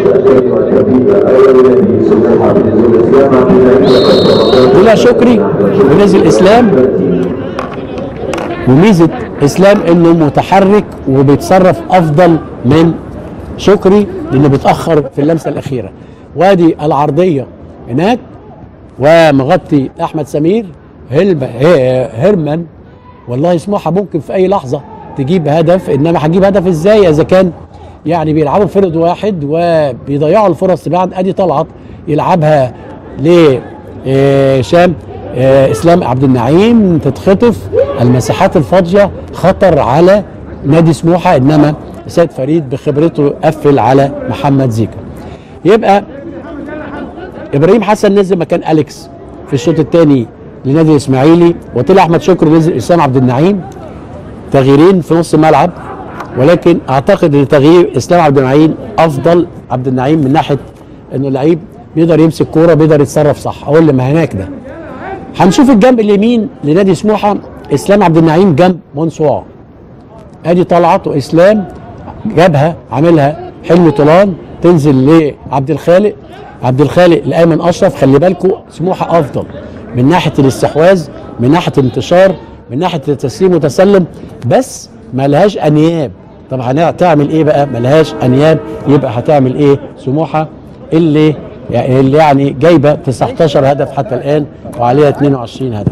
طلع شكري ونزل اسلام وميزه اسلام انه متحرك وبيتصرف افضل من شكري لانه بيتاخر في اللمسه الاخيره وادي العرضيه هناك ومغطي احمد سمير هلب هيرمان والله سموحه ممكن في اي لحظه تجيب هدف انما هتجيب هدف ازاي اذا كان يعني بيلعبوا فرد واحد وبيضيعوا الفرص بعد ادي طلعت يلعبها ل شام اسلام عبد النعيم تتخطف المساحات الفاضيه خطر على نادي سموحه انما سيد فريد بخبرته قفل على محمد زيكا يبقى ابراهيم حسن نزل مكان اليكس في الشوط الثاني لنادي الاسماعيلي وطلع احمد شكري نزل اسلام عبد النعيم تغييرين في نص الملعب ولكن اعتقد ان تغيير اسلام عبد النعيم افضل عبد النعيم من ناحيه انه لعيب بيقدر يمسك كوره بيقدر يتصرف صح اقول ما هناك ده هنشوف الجنب اليمين لنادي سموحه اسلام عبد النعيم جنب منصوع ادي طلعت واسلام جابها عاملها حلمي طولان تنزل لعبد الخالق عبد الخالق لايمن اشرف خلي بالكم سموحه افضل من ناحيه الاستحواذ من ناحيه الانتشار من ناحيه التسليم وتسلم بس ما لهاش انياب طب هتعمل ايه بقى ما لهاش انياب يبقى هتعمل ايه سموحه اللي يعني اللي يعني جايبه 19 هدف حتى الان وعليها 22 هدف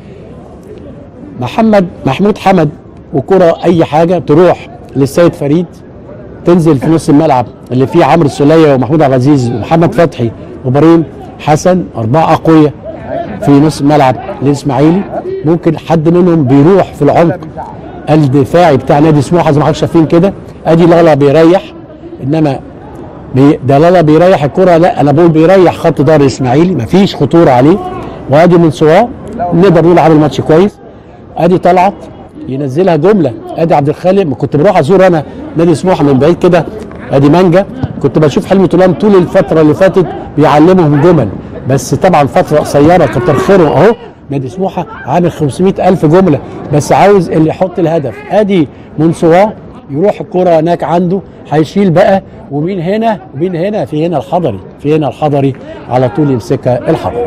محمد محمود حمد وكره اي حاجه تروح للسيد فريد تنزل في نص الملعب اللي فيه عمرو السوليه ومحمود عبد العزيز ومحمد فتحي وابراهيم حسن اربعه اقوياء في نص الملعب للاسماعيلي ممكن حد منهم بيروح في العمق الدفاعي بتاع نادي سموحه زي ما حضرتك شايفين كده ادي لالا بيريح انما بي ده لالا بيريح الكره لا انا بقول بيريح خط ظهر الاسماعيلي مفيش خطوره عليه وادي من سواه نقدر نقول عامل ماتش كويس ادي طلعت ينزلها جمله ادي عبد الخالق ما كنت بروح ازور انا نادي سموحه من بعيد كده ادي مانجا كنت بشوف حلمي طولان طول الفتره اللي فاتت بيعلمهم جمل بس طبعا فتره قصيره كتر خيرهم اهو نادي سموحه عامل 500 الف جمله بس عاوز اللي يحط الهدف ادي منسواه يروح الكرة هناك عنده هيشيل بقى ومين هنا ومين هنا في هنا الحضري في هنا الحضري على طول يمسكها الحضري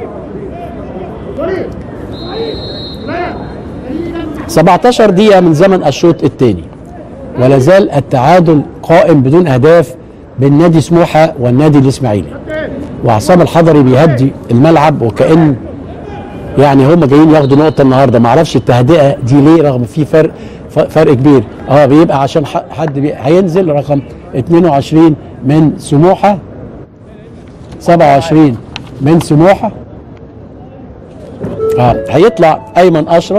17 دقيقة من زمن الشوط الثاني ولا زال التعادل قائم بدون أهداف بين نادي سموحة والنادي الإسماعيلي وعصام الحضري بيهدي الملعب وكأن يعني هم جايين ياخدوا نقطه النهارده ما اعرفش التهدئه دي ليه رغم في فرق ف- فرق كبير اه بيبقى عشان ح- حد بي هينزل رقم 22 من سموحه 27 من سموحه اه هيطلع ايمن اشرف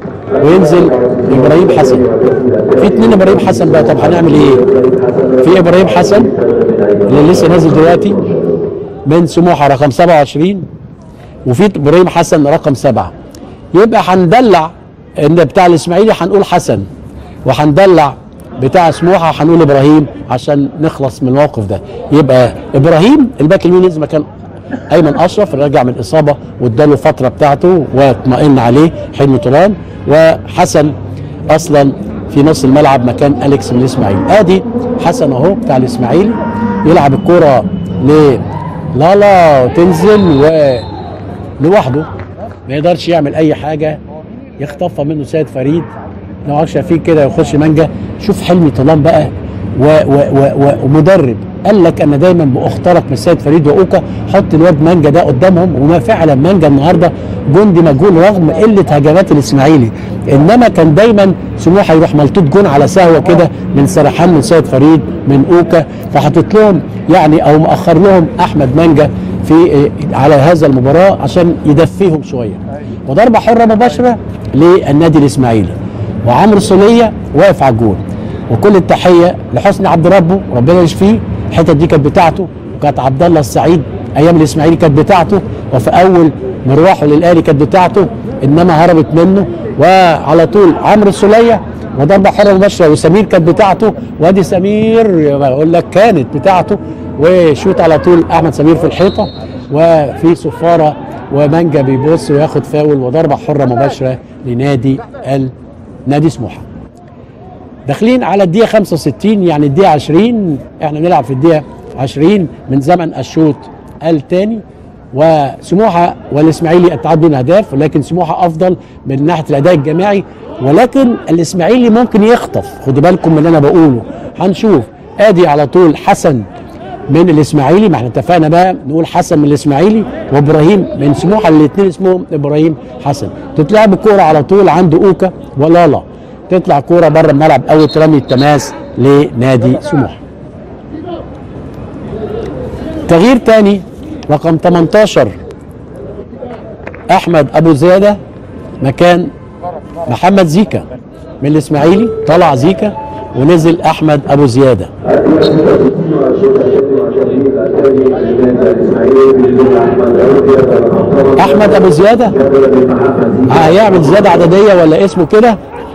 وينزل ابراهيم حسن في اتنين ابراهيم حسن بقى طب هنعمل ايه في ابراهيم حسن اللي لسه نازل دلوقتي من سموحه رقم 27 وفي ابراهيم حسن رقم سبعه يبقى هندلع ان بتاع الاسماعيلي هنقول حسن وهندلع بتاع سموحه هنقول ابراهيم عشان نخلص من الموقف ده يبقى ابراهيم الباك اليمين نزل مكان ايمن اشرف اللي رجع من الاصابه واداله فتره بتاعته واطمئن عليه حلمي طولان وحسن اصلا في نص الملعب مكان اليكس من الاسماعيلي ادي حسن اهو بتاع الاسماعيلي يلعب الكره ل لا لا تنزل و لوحده ما يقدرش يعمل اي حاجه يخطفها منه سيد فريد لو عارف شايفين كده يخش مانجا شوف حلمي طلال بقى و و و و ومدرب قال لك انا دايما باخترق من السيد فريد واوكا حط الواد مانجا ده قدامهم وما فعلا مانجا النهارده جندي مجهول رغم قله هجمات الاسماعيلي انما كان دايما سموحه يروح ملطوط جون على سهوه كده من سرحان من سيد فريد من اوكا فحطت لهم يعني او مأخر لهم احمد مانجا في على هذا المباراه عشان يدفيهم شويه وضربه حره مباشره للنادي الاسماعيلي وعمرو صوليه واقف على الجول وكل التحيه لحسني عبد ربه ربنا يشفيه الحته دي كانت بتاعته وكانت عبد الله السعيد ايام الاسماعيلي كانت بتاعته وفي اول مروحه للاهلي كانت بتاعته انما هربت منه وعلى طول عمرو صوليه وضربه حره مباشره وسمير كانت بتاعته وادي سمير بقول لك كانت بتاعته وشوت على طول احمد سمير في الحيطه وفي صفاره ومانجا بيبص وياخد فاول وضربه حره مباشره لنادي نادي سموحه داخلين على الدقيقه 65 يعني الدقيقه 20 احنا بنلعب في الدقيقه 20 من زمن الشوط الثاني وسموحه والاسماعيلي التعادل اهداف ولكن سموحه افضل من ناحيه الاداء الجماعي ولكن الاسماعيلي ممكن يخطف خدوا بالكم من اللي انا بقوله هنشوف ادي على طول حسن من الاسماعيلي ما احنا اتفقنا بقى نقول حسن من الاسماعيلي وابراهيم من سموحه الاثنين اسمهم ابراهيم حسن تتلعب الكوره على طول عند اوكا ولالا تطلع كوره بره الملعب او ترمي التماس لنادي سموحه تغيير تاني رقم 18 احمد ابو زياده مكان محمد زيكا من الاسماعيلي طلع زيكا ونزل احمد ابو زياده احمد ابو زياده هيعمل زياده عدديه ولا اسمه كده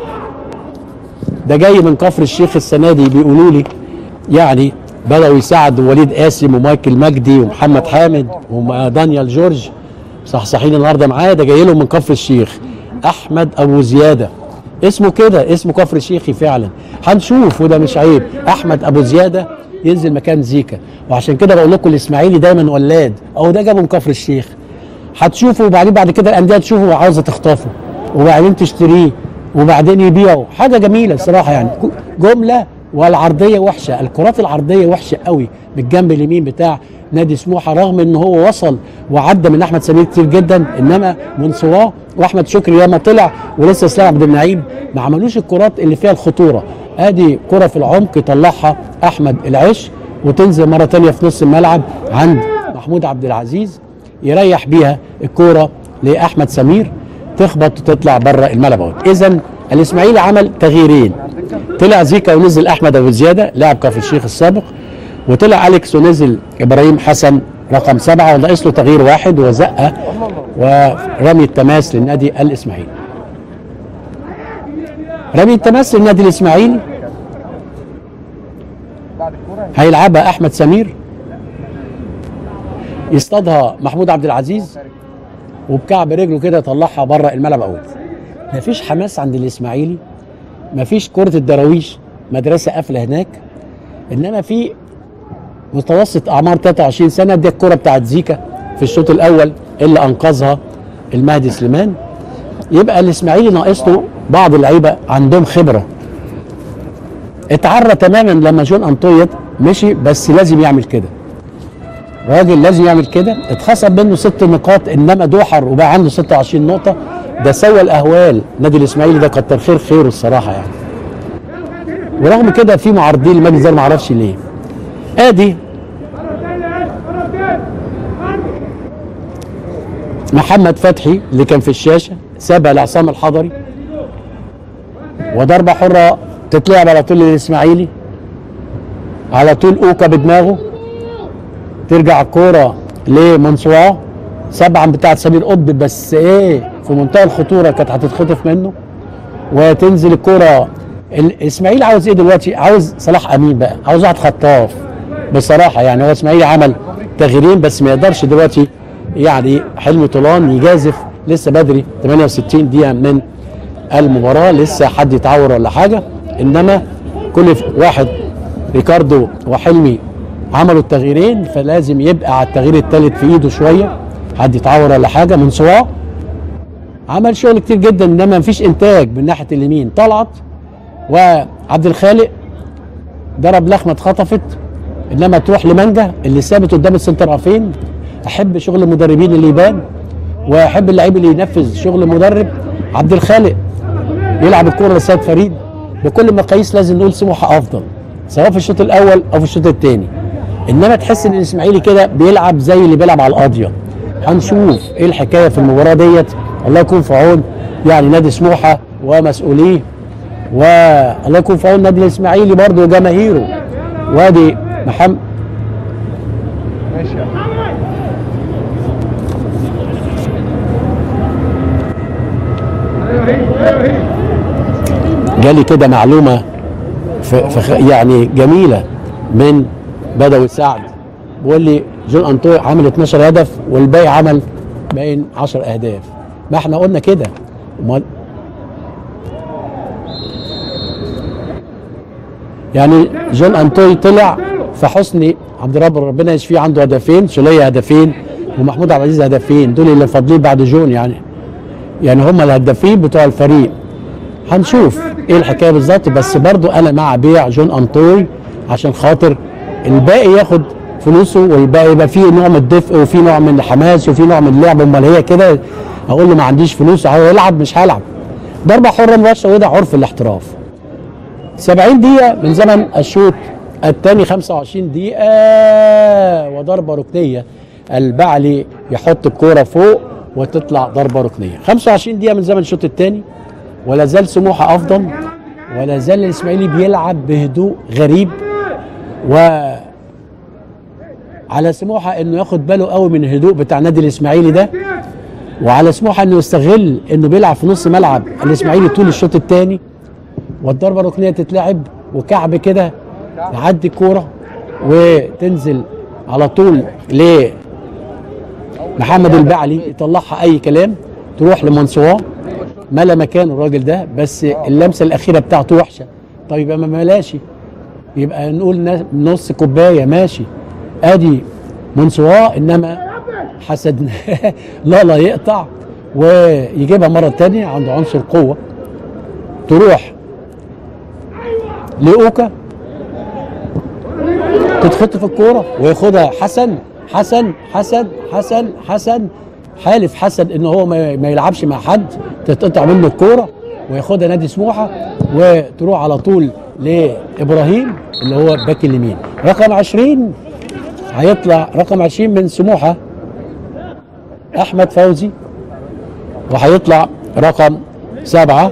ده جاي من كفر الشيخ السنه دي بيقولوا لي يعني بدأوا يساعدوا وليد قاسم ومايكل مجدي ومحمد حامد ودانيال جورج صحصحين النهارده معايا ده جاي لهم من كفر الشيخ احمد ابو زياده اسمه كده اسمه كفر الشيخي فعلا هنشوف وده مش عيب احمد ابو زياده ينزل مكان زيكا وعشان كده بقول لكم الاسماعيلي دايما ولاد اهو ده جابه من كفر الشيخ هتشوفوا وبعدين بعد كده الانديه تشوفه وعاوزه تخطفه وبعدين تشتريه وبعدين يبيعه حاجه جميله الصراحه يعني جمله والعرضيه وحشه الكرات العرضيه وحشه قوي بالجنب اليمين بتاع نادي سموحه رغم ان هو وصل وعدى من احمد سمير كتير جدا انما منصواه واحمد شكري لما طلع ولسه اسلام عبد النعيم ما عملوش الكرات اللي فيها الخطوره ادي كره في العمق يطلعها احمد العش وتنزل مره تانية في نص الملعب عند محمود عبد العزيز يريح بيها الكوره لاحمد سمير تخبط وتطلع بره الملعب اهوت اذا الاسماعيلي عمل تغييرين طلع زيكا ونزل احمد ابو زياده لاعب كفر الشيخ السابق وطلع اليكس ونزل ابراهيم حسن رقم سبعه وناقص له تغيير واحد وزقه ورمي التماس للنادي الاسماعيلي رمي التماس للنادي الاسماعيلي بعد الكوره هيلعبها احمد سمير يصطادها محمود عبد العزيز وبكعب رجله كده يطلعها بره الملعب اول مفيش حماس عند الاسماعيلي مفيش كرة الدراويش مدرسة قافلة هناك انما في متوسط اعمار 23 سنة دي الكرة بتاعت زيكا في الشوط الاول اللي انقذها المهدي سليمان يبقى الاسماعيلي ناقص له بعض اللعيبة عندهم خبرة اتعرى تماما لما جون انطويت مشي بس لازم يعمل كده راجل لازم يعمل كده اتخصم منه ست نقاط انما دوحر وبقى عنده 26 نقطه ده سوى الاهوال نادي الاسماعيلي ده كتر خير خيره الصراحه يعني ورغم كده في معارضين المجلس ده ما اعرفش ليه ادي محمد فتحي اللي كان في الشاشه سابها لعصام الحضري وضربه حره تتلعب على طول للاسماعيلي على طول اوكا بدماغه ترجع الكوره لمنصواه سبعا بتاعت سمير قطب بس ايه في منتهى الخطوره كانت هتتخطف منه وتنزل الكوره الاسماعيلي عاوز ايه دلوقتي عاوز صلاح امين بقى عاوز واحد خطاف بصراحه يعني هو اسماعيلي عمل تغييرين بس ما يقدرش دلوقتي يعني حلمي طولان يجازف لسه بدري 68 دقيقه من المباراه لسه حد يتعور ولا حاجه انما كل واحد ريكاردو وحلمي عملوا التغييرين فلازم يبقى على التغيير الثالث في ايده شويه حد يتعور ولا حاجه من سواء عمل شغل كتير جدا انما مفيش انتاج من ناحيه اليمين طلعت وعبد الخالق ضرب لخمه اتخطفت انما تروح لمانجا اللي ثابت قدام السنتر هافين احب شغل المدربين اللي يبان واحب اللعيب اللي ينفذ شغل المدرب عبد الخالق يلعب الكوره لسيد فريد بكل مقاييس لازم نقول سموحه افضل سواء في الشوط الاول او في الشوط الثاني انما تحس ان الاسماعيلي كده بيلعب زي اللي بيلعب على القاضيه هنشوف ايه الحكايه في المباراه ديت الله يكون في عون يعني نادي سموحه ومسؤوليه والله يكون في عون نادي الاسماعيلي برضه وجماهيره وادي محمد ماشي يا عم. جالي كده معلومه في في خ- يعني جميله من بدوي سعد بيقول لي جون انطوي عمل 12 هدف والباقي عمل باين 10 اهداف ما احنا قلنا كده امال يعني جون انطوي طلع فحسني عبد الرب ربنا يشفيه عنده هدفين سوليه هدفين ومحمود عبد العزيز هدفين دول اللي فاضلين بعد جون يعني يعني هم الهدافين بتوع الفريق هنشوف ايه الحكايه بالظبط بس برضو انا مع بيع جون انطوي عشان خاطر الباقي ياخد فلوسه والباقي يبقى فيه نوع من الدفء وفي نوع من الحماس وفي نوع من اللعب امال هي كده اقول له ما عنديش فلوس عاوز العب مش هلعب ضربه حره مباشره وده عرف الاحتراف 70 دقيقه من زمن الشوط الثاني 25 دقيقه وضربه ركنيه البعلي يحط الكوره فوق وتطلع ضربه ركنيه 25 دقيقه من زمن الشوط الثاني ولا زال سموحه افضل ولا زال الاسماعيلي بيلعب بهدوء غريب و على سموحه انه ياخد باله قوي من الهدوء بتاع نادي الاسماعيلي ده وعلى سموحه انه يستغل انه بيلعب في نص ملعب الاسماعيلي طول الشوط الثاني والضربه الركنيه تتلعب وكعب كده يعدي الكوره وتنزل على طول لمحمد البعلي يطلعها اي كلام تروح لمنصواه ملا مكانه الراجل ده بس اللمسه الاخيره بتاعته وحشه طيب يبقى ما ملاشي يبقى نقول نا- نص كوبايه ماشي ادي منصواه انما حسد لا لا يقطع ويجيبها مره تانية عنده عنصر قوه تروح لاوكا تتخطف الكوره وياخدها حسن حسن حسن حسن حسن حالف حسن ان هو ما ما يلعبش مع حد تتقطع منه الكوره وياخدها نادي سموحه وتروح على طول لابراهيم اللي هو باك اليمين رقم 20 هيطلع رقم 20 من سموحه احمد فوزي وهيطلع رقم سبعه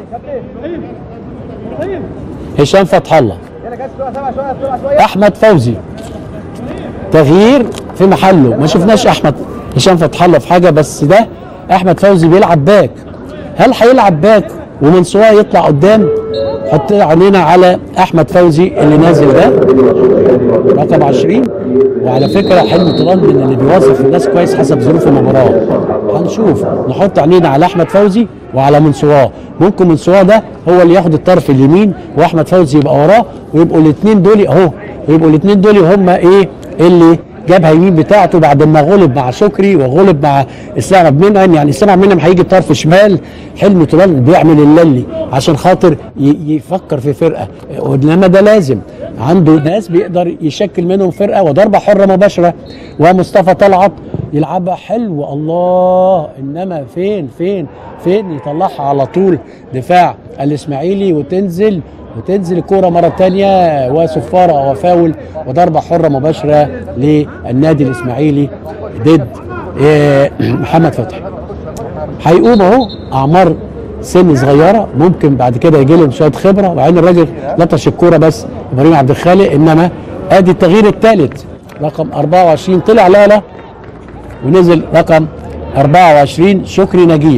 هشام فتح الله احمد فوزي تغيير في محله ما شفناش احمد هشام فتح الله في حاجه بس ده احمد فوزي بيلعب باك هل هيلعب باك ومن سواه يطلع قدام حط عينينا على احمد فوزي اللي نازل ده رقم 20 وعلى فكره حلمي طلال من اللي بيوظف الناس كويس حسب ظروف المباراه هنشوف نحط عينينا على احمد فوزي وعلى منسواه ممكن منسواه ده هو اللي ياخد الطرف اليمين واحمد فوزي يبقى وراه ويبقوا الاثنين دول اهو ويبقوا الاثنين دول هم ايه اللي جابها يمين بتاعته بعد ما غلب مع شكري وغلب مع اسلام عبد المنعم يعني اسلام عبد المنعم هيجي طرف شمال حلمي طلال بيعمل اللي عشان خاطر ي- يفكر في فرقه انما ده لازم عنده ناس بيقدر يشكل منهم فرقه وضربه حره مباشره ومصطفى طلعت يلعبها حلو الله انما فين فين فين يطلعها على طول دفاع الاسماعيلي وتنزل وتنزل الكوره مره تانية وصفاره وفاول وضربه حره مباشره للنادي الاسماعيلي ضد آه، محمد فتحي هيقوم اهو اعمار سن صغيره ممكن بعد كده يجي لهم شويه خبره وبعدين الراجل لطش الكوره بس ابراهيم عبد الخالق انما ادي التغيير الثالث رقم 24 طلع لالا ونزل رقم 24 شكري نجيب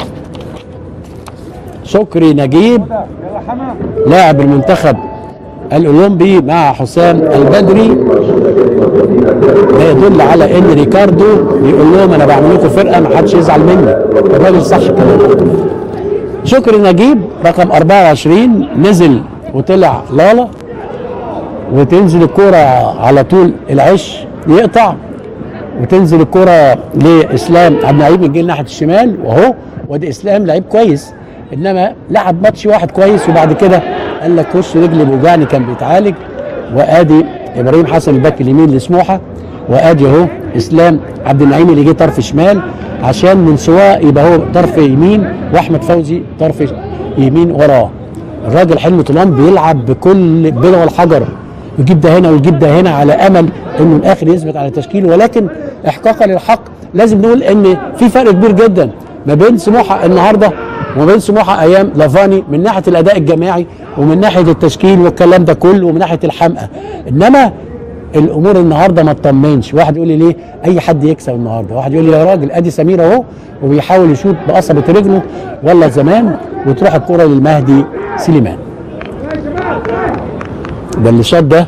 شكري نجيب لاعب المنتخب الاولمبي مع حسام البدري ده يدل على ان ريكاردو بيقول لهم انا بعمل لكم فرقه ما حدش يزعل مني الراجل صح كلامه شكري نجيب رقم 24 نزل وطلع لالا وتنزل الكرة على طول العش يقطع وتنزل الكرة لاسلام عبد النعيم من ناحيه الشمال واهو وادي اسلام لعيب كويس انما لعب ماتش واحد كويس وبعد كده قال لك وش رجلي بيوجعني كان بيتعالج وادي ابراهيم حسن الباك اليمين لسموحه وادي اهو اسلام عبد النعيم اللي جه طرف شمال عشان من سواء يبقى هو طرف يمين واحمد فوزي طرف يمين وراه الراجل حلمي طولان بيلعب بكل بلغ الحجر يجيب ده هنا ويجيب ده هنا على امل انه الاخر يثبت على تشكيله ولكن احقاقا للحق لازم نقول ان في فرق كبير جدا ما بين سموحه النهارده وما بين سموحه ايام لافاني من ناحيه الاداء الجماعي ومن ناحيه التشكيل والكلام ده كله ومن ناحيه الحمقى انما الامور النهارده ما تطمنش واحد يقول لي ليه اي حد يكسب النهارده واحد يقول لي يا راجل ادي سمير اهو وبيحاول يشوط بقصبه رجله ولا زمان وتروح الكره للمهدي سليمان ده اللي شاط ده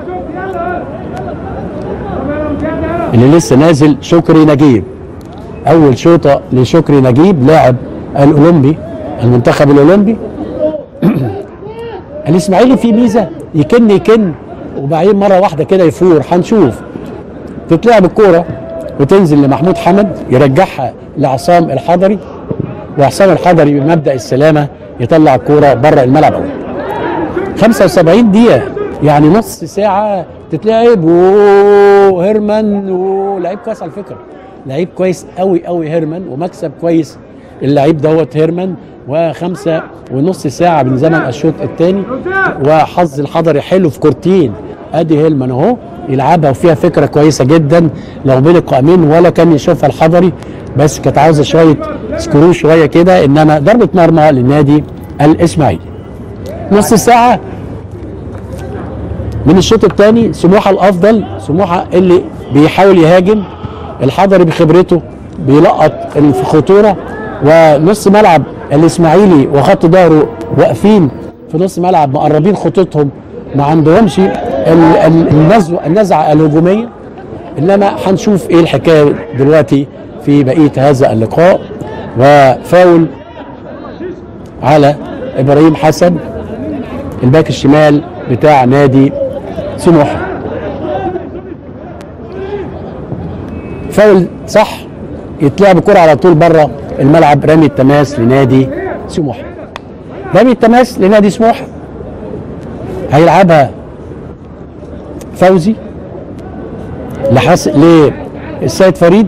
اللي لسه نازل شكري نجيب اول شوطه لشكري نجيب لاعب الاولمبي المنتخب الاولمبي الاسماعيلي فيه ميزه يكن يكن وبعدين مره واحده كده يفور هنشوف تتلعب الكوره وتنزل لمحمود حمد يرجعها لعصام الحضري وعصام الحضري بمبدا السلامه يطلع الكوره بره الملعب أول. 75 دقيقه يعني نص ساعه تتلعب وهيرمان ولعيب كويس على فكره لعيب كويس قوي قوي هيرمان ومكسب كويس اللعيب دوت هيرمان وخمسة ونص ساعة من زمن الشوط الثاني وحظ الحضري حلو في كورتين ادي هيلمان اهو يلعبها وفيها فكرة كويسة جدا لو بين القائمين ولا كان يشوفها الحضري بس كانت عاوزة شوية سكرو شوية كده انما ضربة مرمى للنادي الاسماعيلي نص ساعة من الشوط الثاني سموحة الافضل سموحة اللي بيحاول يهاجم الحضري بخبرته بيلقط في خطوره ونص ملعب الاسماعيلي وخط ظهره واقفين في نص ملعب مقربين خطوطهم ما عندهمش ال- ال- النزو النزعه الهجوميه انما هنشوف ايه الحكايه دلوقتي في بقيه هذا اللقاء وفاول على ابراهيم حسن الباك الشمال بتاع نادي سموحه فاول صح يتلعب الكرة على طول بره الملعب رمي التماس لنادي سموحه رمي التماس لنادي سموحه هيلعبها فوزي لحس للسيد فريد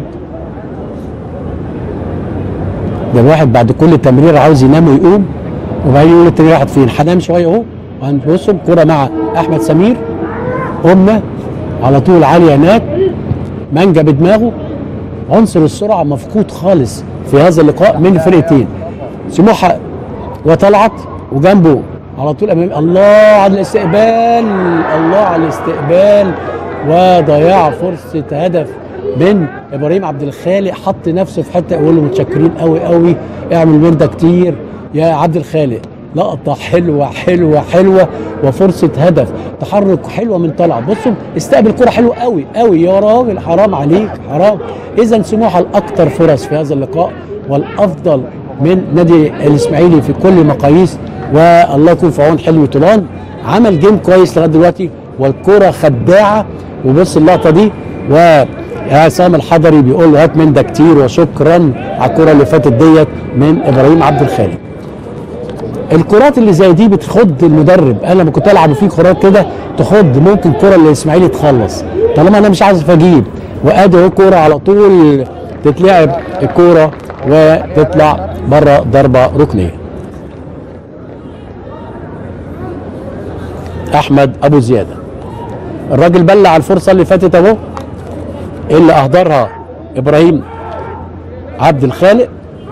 ده الواحد بعد كل تمرير عاوز ينام ويقوم وبعدين يقول التاني راحت فين هنام شويه اهو وهنبصوا كرة مع احمد سمير قمنا على طول عاليه هناك مانجا بدماغه عنصر السرعه مفقود خالص في هذا اللقاء من الفرقتين سموحه وطلعت وجنبه على طول امام الله على الاستقبال الله على الاستقبال وضياع فرصه هدف من ابراهيم عبد الخالق حط نفسه في حته يقول له متشكرين قوي قوي اعمل من ده كتير يا عبد الخالق لقطه حلوه حلوه حلوه وفرصه هدف تحرك حلوه من طلعت بصوا استقبل كره حلوه قوي قوي يا راجل حرام عليك حرام اذا سموحه الاكثر فرص في هذا اللقاء والافضل من نادي الاسماعيلي في كل مقاييس والله يكون في عون حلمي طولان عمل جيم كويس لغايه دلوقتي والكره خداعه وبص اللقطه دي و عصام الحضري بيقول له هات من ده كتير وشكرا على الكره اللي فاتت ديت من ابراهيم عبد الخالق الكرات اللي زي دي بتخض المدرب انا لما كنت العب في كرات كده تخض ممكن كره الاسماعيلي تخلص طالما انا مش عايز اجيب وادي اهو كوره على طول تتلعب الكوره وتطلع بره ضربه ركنيه احمد ابو زياده الراجل بلع الفرصه اللي فاتت اهو اللي اهدرها ابراهيم عبد الخالق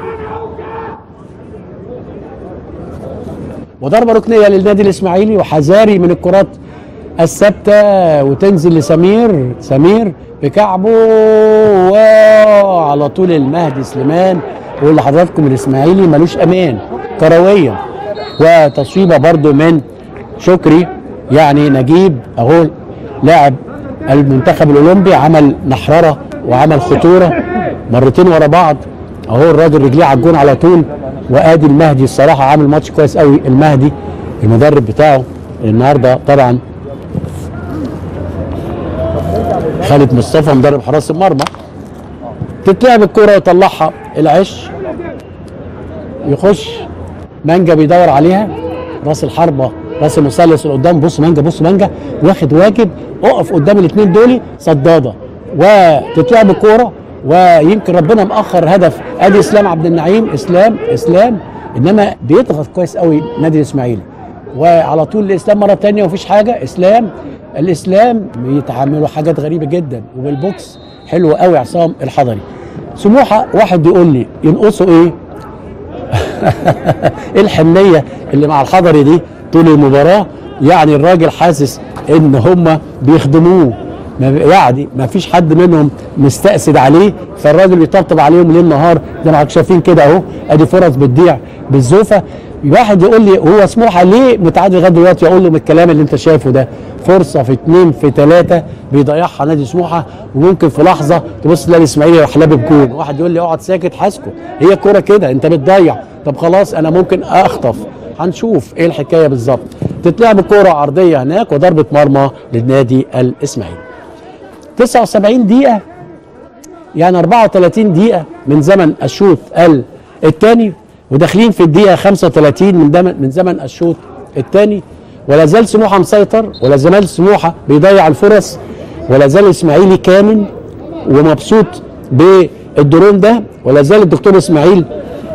وضربه ركنيه للنادي الاسماعيلي وحذاري من الكرات الثابته وتنزل لسمير سمير بكعبه وعلى طول المهدي سليمان واللي حضراتكم الاسماعيلي ملوش امان كرويا وتصويبه برضو من شكري يعني نجيب اهو لاعب المنتخب الاولمبي عمل نحرره وعمل خطوره مرتين ورا بعض اهو الراجل رجليه على الجون على طول وادي المهدي الصراحه عامل ماتش كويس قوي المهدي المدرب بتاعه النهارده طبعا خالد مصطفى مدرب حراس المرمى تتلعب الكرة ويطلعها العش يخش مانجا بيدور عليها راس الحربة راس المثلث اللي قدام بص مانجا بص مانجا واخد واجب اقف قدام الاثنين دول صدادة وتتلعب الكورة ويمكن ربنا مأخر هدف ادي اسلام عبد النعيم اسلام اسلام انما بيضغط كويس قوي نادي الاسماعيلي وعلى طول الاسلام مره تانية ومفيش حاجه اسلام الاسلام بيتعاملوا حاجات غريبه جدا وبالبوكس حلو قوي عصام الحضري سموحه واحد يقول لي ينقصوا ايه ايه الحنيه اللي مع الحضري دي طول المباراه يعني الراجل حاسس ان هم بيخدموه ما- يعني ما فيش حد منهم مستأسد عليه فالراجل بيطبطب عليهم ليل نهار زي ما حضرتك شايفين كده اهو ادي فرص بتضيع بالزوفه واحد يقول لي هو سموحه ليه متعادل لغايه دلوقتي اقول له من الكلام اللي انت شايفه ده فرصه في اتنين في ثلاثه بيضيعها نادي سموحه وممكن في لحظه تبص تلاقي الاسماعيلي راح لابب جون واحد يقول لي اقعد ساكت حاسكو هي كوره كده انت بتضيع طب خلاص انا ممكن اخطف هنشوف ايه الحكايه بالظبط تتلعب كوره عرضيه هناك وضربه مرمى للنادي الاسماعيلي 79 دقيقة يعني 34 دقيقة من زمن الشوط الثاني وداخلين في الدقيقة 35 من دم- من زمن الشوط الثاني ولا زال سموحة مسيطر ولا زال سموحة بيضيع الفرص ولا زال الإسماعيلي كامل ومبسوط بالدرون ده ولا زال الدكتور إسماعيل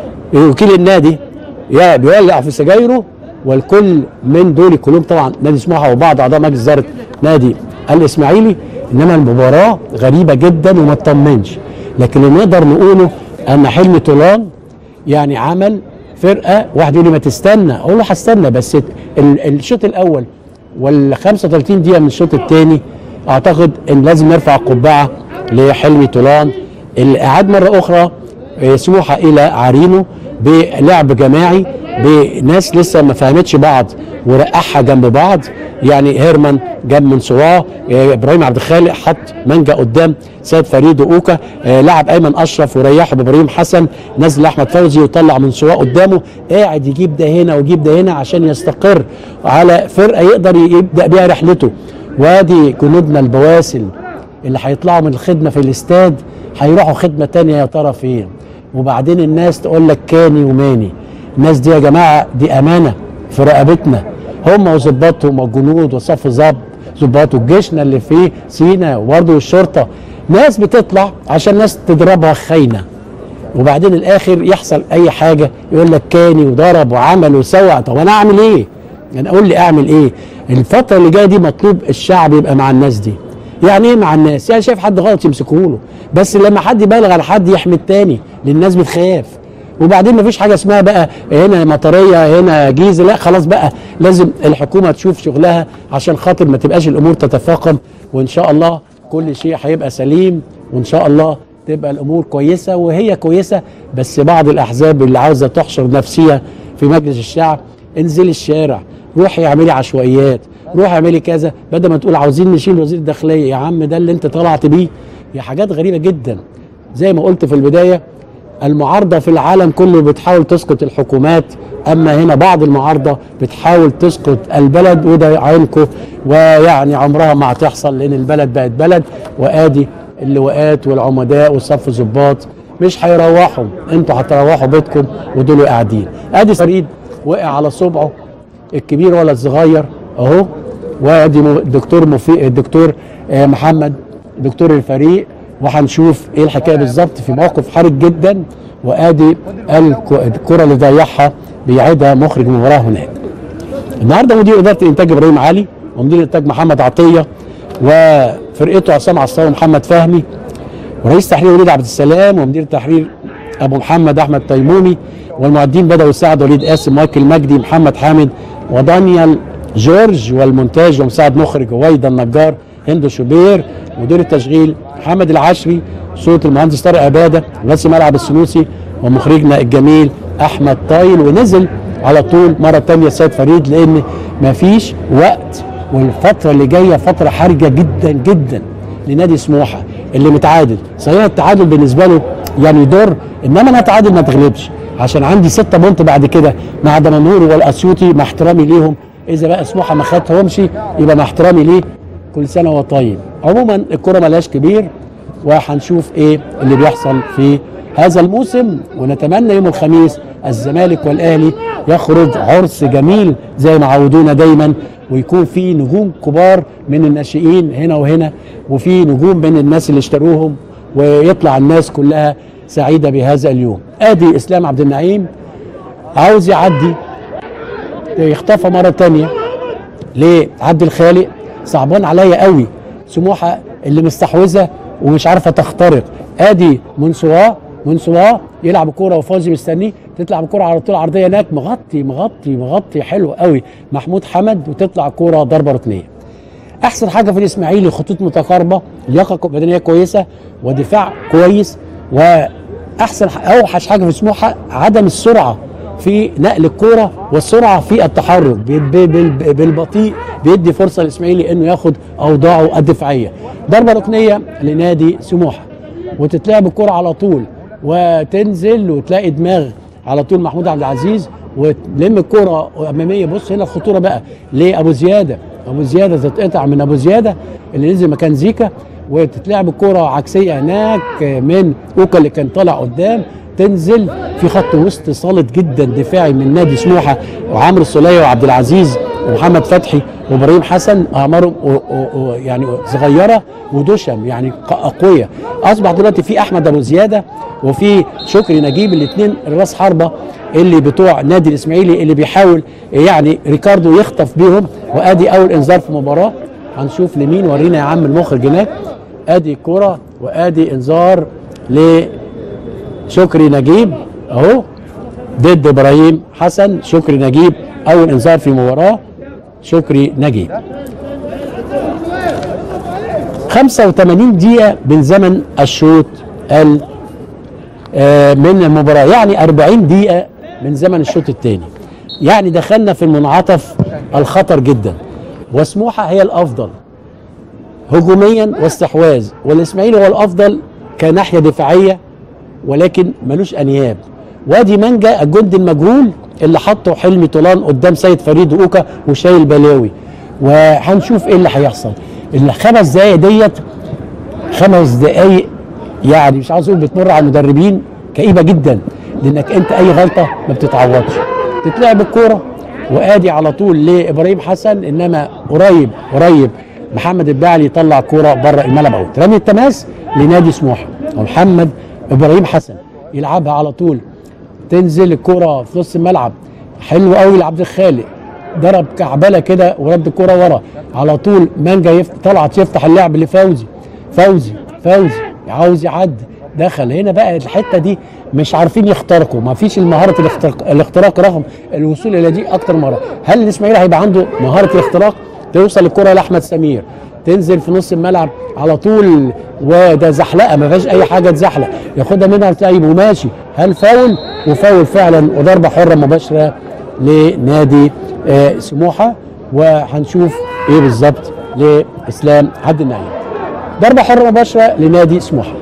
وكيل النادي يا بيولع في سجايره والكل من دول كلهم طبعا نادي سموحه وبعض اعضاء مجلس اداره نادي الاسماعيلي انما المباراه غريبه جدا وما تطمنش لكن اللي نقدر نقوله ان حلمي طولان يعني عمل فرقه واحد يقول لي ما تستنى اقول له هستنى بس ال- الشوط الاول وال 35 دقيقه من الشوط الثاني اعتقد ان لازم نرفع القبعه لحلمي طولان اللي اعاد مره اخرى آه، سموحه الى عرينو بلعب جماعي بناس لسه ما فهمتش بعض ورقعها جنب بعض يعني هيرمان جاب من صواه آه، ابراهيم عبد الخالق حط مانجا قدام سيد فريد واوكا آه، لعب ايمن اشرف وريحه بابراهيم حسن نزل احمد فوزي وطلع من صواه قدامه قاعد يجيب ده هنا ويجيب ده هنا عشان يستقر على فرقه يقدر يبدا بيها رحلته وادي جنودنا البواسل اللي هيطلعوا من الخدمه في الاستاد هيروحوا خدمه تانية يا ترى فين وبعدين الناس تقول لك كاني وماني الناس دي يا جماعه دي امانه في رقبتنا هم وظباطهم والجنود وصف ظبط ظباط وجيشنا اللي في سينا وبرضه الشرطه ناس بتطلع عشان ناس تضربها خاينه وبعدين الاخر يحصل اي حاجه يقول لك كاني وضرب وعمل وسوى طب انا اعمل ايه؟ يعني قول لي اعمل ايه؟ الفتره اللي جايه دي مطلوب الشعب يبقى مع الناس دي. يعني ايه مع الناس؟ يعني شايف حد غلط يمسكوه له بس لما حد يبالغ على حد يحمي التاني لان الناس بتخاف. وبعدين مفيش حاجه اسمها بقى هنا مطريه هنا جيزه لا خلاص بقى لازم الحكومه تشوف شغلها عشان خاطر ما تبقاش الامور تتفاقم وان شاء الله كل شيء هيبقى سليم وان شاء الله تبقى الامور كويسه وهي كويسه بس بعض الاحزاب اللي عاوزه تحشر نفسها في مجلس الشعب انزلي الشارع روحي اعملي عشوائيات روحي اعملي كذا بدل ما تقول عاوزين نشيل وزير الداخليه يا عم ده اللي انت طلعت بيه هي حاجات غريبه جدا زي ما قلت في البدايه المعارضه في العالم كله بتحاول تسقط الحكومات اما هنا بعض المعارضه بتحاول تسقط البلد وده عينكم ويعني عمرها ما هتحصل لان البلد بقت بلد وادي اللواءات والعمداء والصف ظباط مش هيروحوا انتوا هتروحوا بيتكم ودول قاعدين ادي فريد وقع على صبعه الكبير ولا الصغير اهو وادي م- الدكتور مفي... الدكتور آه، محمد دكتور الفريق وهنشوف ايه الحكايه بالظبط في موقف حرج جدا وادي الك- الكره اللي ضيعها بيعيدها مخرج المباراه هناك النهارده مدير اداره الانتاج ابراهيم علي ومدير الانتاج محمد عطيه وفرقته عصام عصام ومحمد فهمي ورئيس تحرير وليد عبد السلام ومدير التحرير ابو محمد احمد تيمومي والمعدين بدوي سعد وليد قاسم مايكل مجدي محمد حامد ودانيال جورج والمونتاج ومساعد مخرج هويدا النجار هند شوبير مدير التشغيل محمد العشري صوت المهندس طارق عباده رئيس ملعب السنوسي ومخرجنا الجميل احمد طايل ونزل على طول مره تانية السيد فريد لان مفيش وقت والفتره اللي جايه فتره حرجه جدا جدا لنادي سموحه اللي متعادل صحيح التعادل بالنسبه له يعني يضر انما انا اتعادل ما تغلبش عشان عندي ستة بونت بعد كده مع دمنهور والاسيوطي مع احترامي ليهم اذا بقى سموحه ما خدتهمش يبقى مع احترامي ليه كل سنه وهو طيب عموما الكره ملهاش كبير وهنشوف ايه اللي بيحصل في هذا الموسم ونتمنى يوم الخميس الزمالك والاهلي يخرج عرس جميل زي ما عودونا دايما ويكون في نجوم كبار من الناشئين هنا وهنا وفي نجوم من الناس اللي اشتروهم ويطلع الناس كلها سعيده بهذا اليوم ادي اسلام عبد النعيم عاوز يعدي يختفى مره تانية لعبد الخالق صعبان عليا قوي سموحه اللي مستحوذه ومش عارفه تخترق ادي منسواه منسواه يلعب كوره وفوزي مستنيه تطلع الكوره على طول عرضيه هناك مغطي مغطي مغطي حلو قوي محمود حمد وتطلع كوره ضربه ركنيه احسن حاجه في الاسماعيلي خطوط متقاربه لياقه بدنيه كويسه ودفاع كويس واحسن اوحش حاجه في سموحه عدم السرعه في نقل الكوره والسرعه في التحرك بال- بال- بال- بالبطيء بيدي فرصه للاسماعيلي انه ياخد اوضاعه الدفاعيه ضربه ركنيه لنادي سموحه وتتلعب الكرة على طول وتنزل وتلاقي دماغ على طول محمود عبد العزيز وتلم الكرة أمامية بص هنا الخطورة بقى لأبو زيادة أبو زيادة تتقطع من أبو زيادة اللي نزل مكان زيكا وتتلعب الكرة عكسية هناك من أوكا اللي كان طالع قدام تنزل في خط وسط صالد جدا دفاعي من نادي سموحة وعمرو السولية وعبد العزيز ومحمد فتحي وابراهيم حسن اعمارهم و- و- و- يعني صغيره ودشم يعني ق- اقوياء اصبح دلوقتي في احمد ابو زياده وفي شكري نجيب الاثنين الراس حربه اللي بتوع نادي الاسماعيلي اللي بيحاول يعني ريكاردو يخطف بيهم وادي اول انذار في مباراه هنشوف لمين ورينا يا عم المخرج هناك ادي الكره وادي انذار لشكري نجيب اهو ضد ابراهيم حسن شكري نجيب اول انذار في مباراه شكري نجيب 85 دقيقة من زمن الشوط ال آه، من المباراة يعني 40 دقيقة من زمن الشوط الثاني يعني دخلنا في المنعطف الخطر جدا وسموحة هي الأفضل هجوميا واستحواذ والإسماعيلي هو الأفضل كناحية دفاعية ولكن ملوش انياب وادي مانجا الجندي المجهول اللي حطه حلمي طولان قدام سيد فريد واوكا وشايل بلاوي وهنشوف ايه اللي هيحصل الخمس دقايق ديت خمس دقايق يعني مش عاوز اقول بتمر على المدربين كئيبه جدا لانك انت اي غلطه ما بتتعوضش تتلعب الكوره وادي على طول لابراهيم حسن انما قريب قريب محمد البعلي يطلع كوره بره الملعب اوت رمي التماس لنادي سموحه ومحمد ابراهيم حسن يلعبها على طول تنزل الكرة في نص الملعب حلو قوي لعبد الخالق ضرب كعبله كده ورد الكرة ورا على طول مانجا يفت... طلعت يفتح اللعب لفوزي فوزي فوزي عاوز يعدي دخل هنا بقى الحته دي مش عارفين يخترقوا ما فيش المهاره الاختراق, الاختراق رغم الوصول الى دي اكتر مره هل الاسماعيلي هيبقى عنده مهاره الاختراق توصل الكره لاحمد سمير تنزل في نص الملعب على طول وده زحلقه ما فيهاش اي حاجه تزحلق ياخدها منها طيب وماشي هل فاول وفاول فعلا وضربه حره مباشره لنادي آه سموحه وهنشوف ايه بالظبط لاسلام عبد النعيم ضربه حره مباشره لنادي سموحه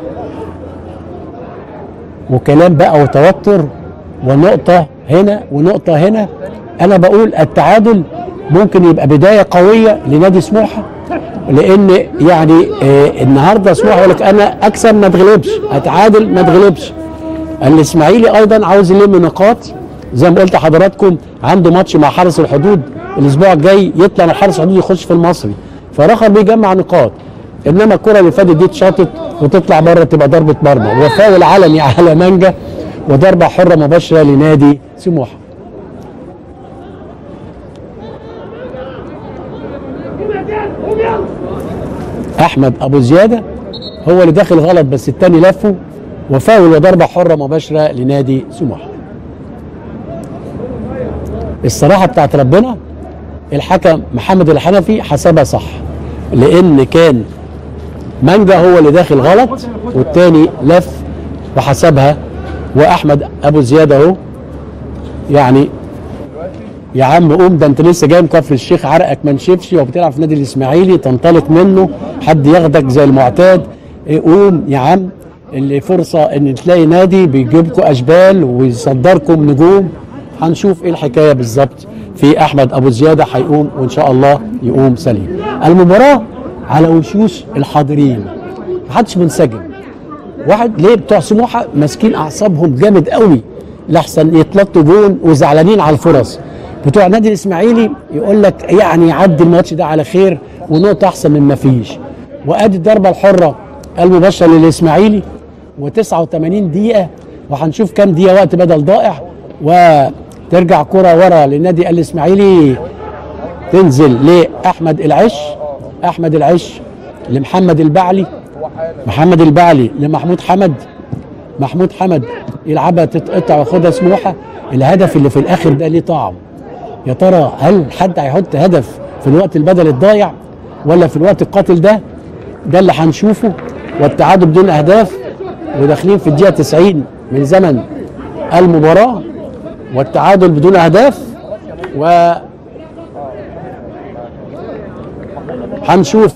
وكلام بقى وتوتر ونقطه هنا ونقطه هنا انا بقول التعادل ممكن يبقى بدايه قويه لنادي سموحه لان يعني آه النهارده سموحه يقول لك انا اكسب ما اتغلبش اتعادل ما اتغلبش الاسماعيلي ايضا عاوز يلم نقاط زي ما قلت لحضراتكم عنده ماتش مع حرس الحدود الاسبوع الجاي يطلع من حرس الحدود يخش في المصري فرخر بيجمع نقاط انما الكره اللي فاتت دي اتشاطت وتطلع بره تبقى ضربه مرمى وفاول علني على مانجا وضربه حره مباشره لنادي سموحه احمد ابو زياده هو اللي داخل غلط بس التاني لفه وفاول وضربه حره مباشره لنادي سموحه الصراحه بتاعت ربنا الحكم محمد الحنفي حسبها صح لان كان مانجا هو اللي داخل غلط والتاني لف وحسبها واحمد ابو زياده اهو يعني يا عم قوم ده انت لسه جاي من كفر الشيخ عرقك ما نشفش وبتلعب في نادي الاسماعيلي تنطلق منه حد ياخدك زي المعتاد إيه قوم يا عم اللي فرصه ان تلاقي نادي بيجيبكم اشبال ويصدركم نجوم هنشوف ايه الحكايه بالظبط في احمد ابو زياده هيقوم وان شاء الله يقوم سليم المباراه على وشوش الحاضرين محدش منسجم واحد ليه بتوع سموحه ماسكين اعصابهم جامد قوي لحسن يتلطوا جون وزعلانين على الفرص بتوع النادي الاسماعيلي يقول لك يعني يعدي الماتش ده على خير ونقطه احسن من ما فيش وادي الضربه الحره المباشره للاسماعيلي و89 دقيقه وهنشوف كام دقيقه وقت بدل ضائع وترجع كره ورا للنادي الاسماعيلي تنزل لاحمد العش احمد العش لمحمد البعلي محمد البعلي لمحمود حمد محمود حمد يلعبها تتقطع وياخدها سموحه الهدف اللي في الاخر ده ليه طعم يا ترى هل حد هيحط هدف في الوقت البدل الضايع ولا في الوقت القاتل ده ده اللي هنشوفه والتعادل بدون اهداف وداخلين في الدقيقه 90 من زمن المباراه والتعادل بدون اهداف و هنشوف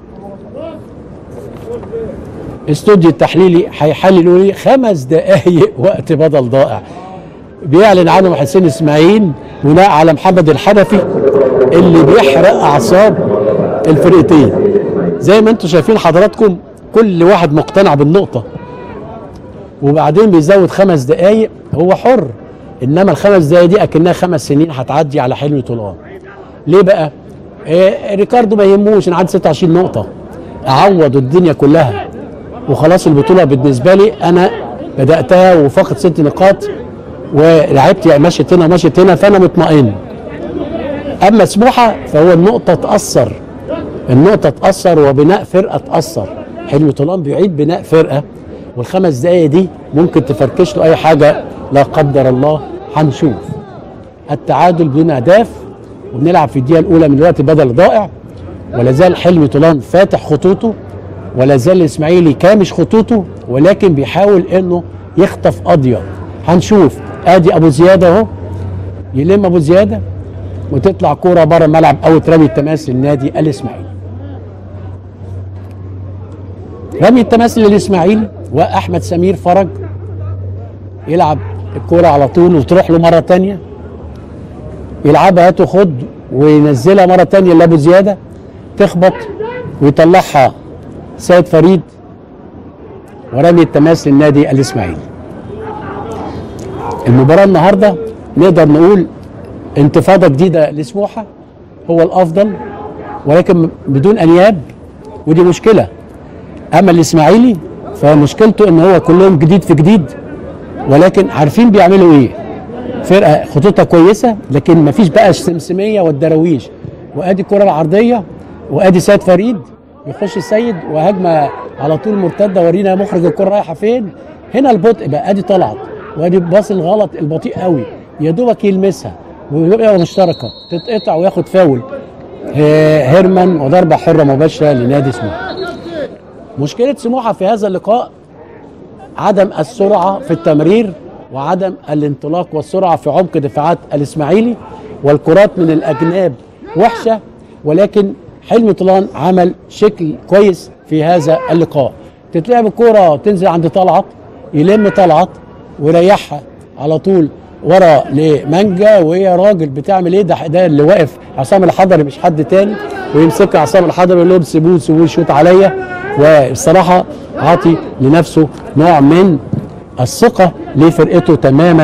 استوديو التحليلي هيحللوا لي خمس دقائق وقت بدل ضائع بيعلن عنهم حسين اسماعيل بناء على محمد الحنفي اللي بيحرق اعصاب الفرقتين زي ما انتم شايفين حضراتكم كل واحد مقتنع بالنقطه وبعدين بيزود خمس دقائق هو حر انما الخمس دقائق دي اكنها خمس سنين هتعدي على حلمي طولان ليه بقى؟ إيه ريكاردو ما يهموش انا عندي 26 نقطه اعوض الدنيا كلها وخلاص البطوله بالنسبه لي انا بداتها وفقط ست نقاط ولعبت يعني مشيت هنا ومشيت هنا فانا مطمئن اما سموحه فهو النقطه تاثر النقطه تاثر وبناء فرقه تاثر حلمي طولان بيعيد بناء فرقه والخمس دقايق دي ممكن تفركش له اي حاجه لا قدر الله هنشوف التعادل بدون اهداف وبنلعب في الدقيقه الاولى من الوقت بدل ضائع ولا زال حلمي طولان فاتح خطوطه ولا زال الاسماعيلي كامش خطوطه ولكن بيحاول انه يخطف قضيه هنشوف ادي ابو زياده اهو يلم ابو زياده وتطلع كوره بره الملعب او ترمي التماس للنادي الاسماعيلي رمي التماس للاسماعيلي واحمد سمير فرج يلعب الكوره على طول وتروح له مره تانية يلعبها هات وخد وينزلها مره تانية لابو زياده تخبط ويطلعها سيد فريد ورمي التماس للنادي الاسماعيلي المباراه النهارده نقدر نقول انتفاضه جديده لسموحه هو الافضل ولكن بدون انياب ودي مشكله اما الاسماعيلي فمشكلته ان هو كلهم جديد في جديد ولكن عارفين بيعملوا ايه فرقه خطوطها كويسه لكن مفيش بقى السمسميه والدراويش وادي الكره العرضيه وادي سيد فريد يخش السيد وهجمه على طول مرتده ورينا مخرج الكره رايحه فين هنا البطء بقى ادي طلعت وادي باص الغلط البطيء قوي يا دوبك يلمسها ويبقى مشتركه تتقطع وياخد فاول هيرمان وضربه حره مباشره لنادي سموحه مشكله سموحه في هذا اللقاء عدم السرعه في التمرير وعدم الانطلاق والسرعه في عمق دفاعات الاسماعيلي والكرات من الاجناب وحشه ولكن حلمي طولان عمل شكل كويس في هذا اللقاء تتلعب الكرة تنزل عند طلعت يلم طلعت ويريحها على طول ورا لمانجا وهي راجل بتعمل ايه ده ده اللي واقف عصام الحضري مش حد تاني ويمسكها عصام الحضري يقول لهم سيبوه سيبوه يشوط عليا والصراحه عاطي لنفسه نوع من الثقه لفرقته تماما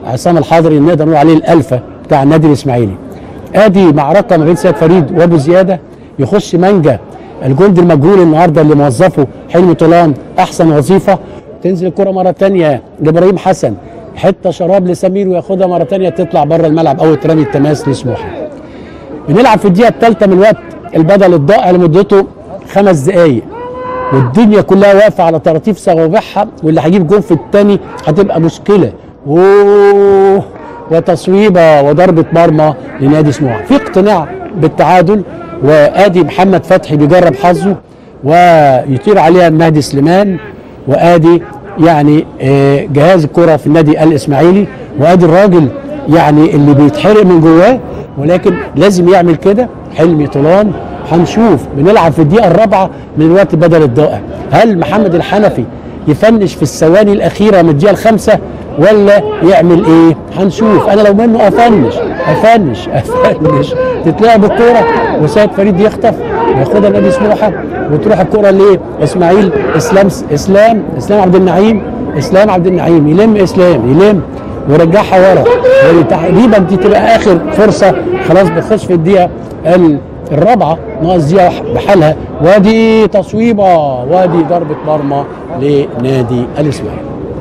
عصام الحضري نقدر نقول عليه الالفه بتاع النادي الاسماعيلي ادي معركه ما بين سيد فريد وابو زياده يخش مانجا الجندي المجهول النهارده اللي موظفه حلمي طولان احسن وظيفه تنزل الكره مره تانية لابراهيم حسن حته شراب لسمير وياخدها مره تانية تطلع بره الملعب او ترمي التماس لسموحه بنلعب في الدقيقه الثالثه من الوقت البدل الضائع لمدته خمس دقائق والدنيا كلها واقفه على طراطيف صوابعها واللي هيجيب جون في الثاني هتبقى مشكله اوه وتصويبه وضربه مرمى لنادي سموحه في اقتناع بالتعادل وادي محمد فتحي بيجرب حظه ويطير عليها مهدي سليمان وادي يعني آه، جهاز الكره في النادي الاسماعيلي وادي الراجل يعني اللي بيتحرق من جواه ولكن لازم يعمل كده حلمي طولان هنشوف بنلعب في الدقيقه الرابعه من الوقت بدل الضائع هل محمد الحنفي يفنش في الثواني الاخيره من الدقيقه الخامسه ولا يعمل ايه هنشوف انا لو منه افنش افنش افنش تتلعب الكوره وسيد فريد يخطف وياخدها نادي سموحه وتروح الكوره لاسماعيل اسلام اسلام اسلام عبد النعيم اسلام عبد النعيم يلم اسلام يلم ورجعها ورا يعني تقريبا دي تبقى اخر فرصه خلاص بتخش في الدقيقه ال- الرابعه ناقص دقيقه بحالها وادي تصويبه وادي ضربه مرمى لنادي الاسماعيلي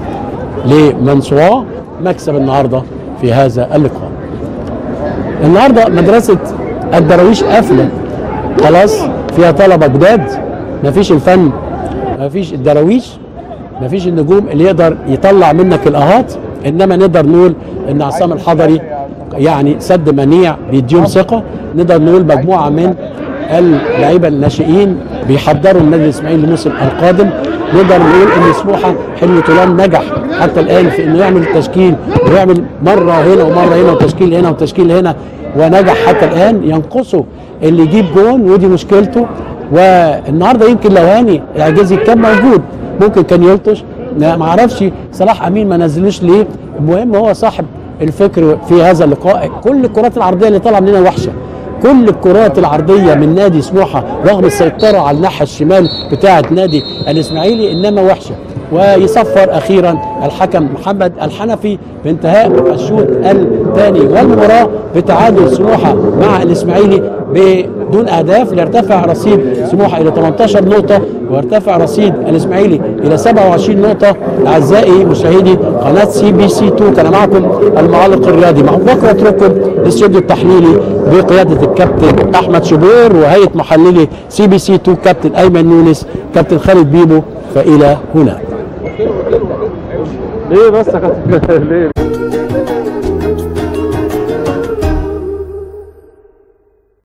لمنصوع مكسب النهارده في هذا اللقاء النهارده مدرسه الدراويش قافله خلاص فيها طلبه جداد مفيش الفن مفيش الدراويش مفيش النجوم اللي يقدر يطلع منك الاهات انما نقدر نقول ان عصام الحضري يعني سد منيع بيديهم ثقه نقدر نقول مجموعه من اللعيبه الناشئين بيحضروا النادي الاسماعيلي الموسم القادم نقدر نقول ان سموحه حلمي طولان نجح حتى الان في انه يعمل التشكيل ويعمل مره هنا ومره هنا وتشكيل هنا وتشكيل هنا ونجح حتى الان ينقصه اللي يجيب جون ودي مشكلته والنهارده يمكن لو هاني اعجازي كان موجود ممكن كان يلطش ما ما اعرفش صلاح امين ما نزلوش ليه المهم هو صاحب الفكر في هذا اللقاء كل الكرات العرضيه اللي طالعه مننا وحشه كل الكرات العرضيه من نادي سموحه رغم السيطره على الناحيه الشمال بتاعه نادي الاسماعيلي انما وحشه ويصفر اخيرا الحكم محمد الحنفي بانتهاء الشوط الثاني والمباراه بتعادل سموحه مع الاسماعيلي بدون اهداف ليرتفع رصيد سموحه الى 18 نقطه ويرتفع رصيد الاسماعيلي الى 27 نقطه اعزائي مشاهدي قناه سي بي سي 2 كان معكم المعلق الرياضي مع بكره اترككم للاستوديو التحليلي بقياده الكابتن احمد شبير وهيئه محللي سي بي سي 2 كابتن ايمن نونس كابتن خالد بيبو فالى هنا ليه بس يا كابتن ليه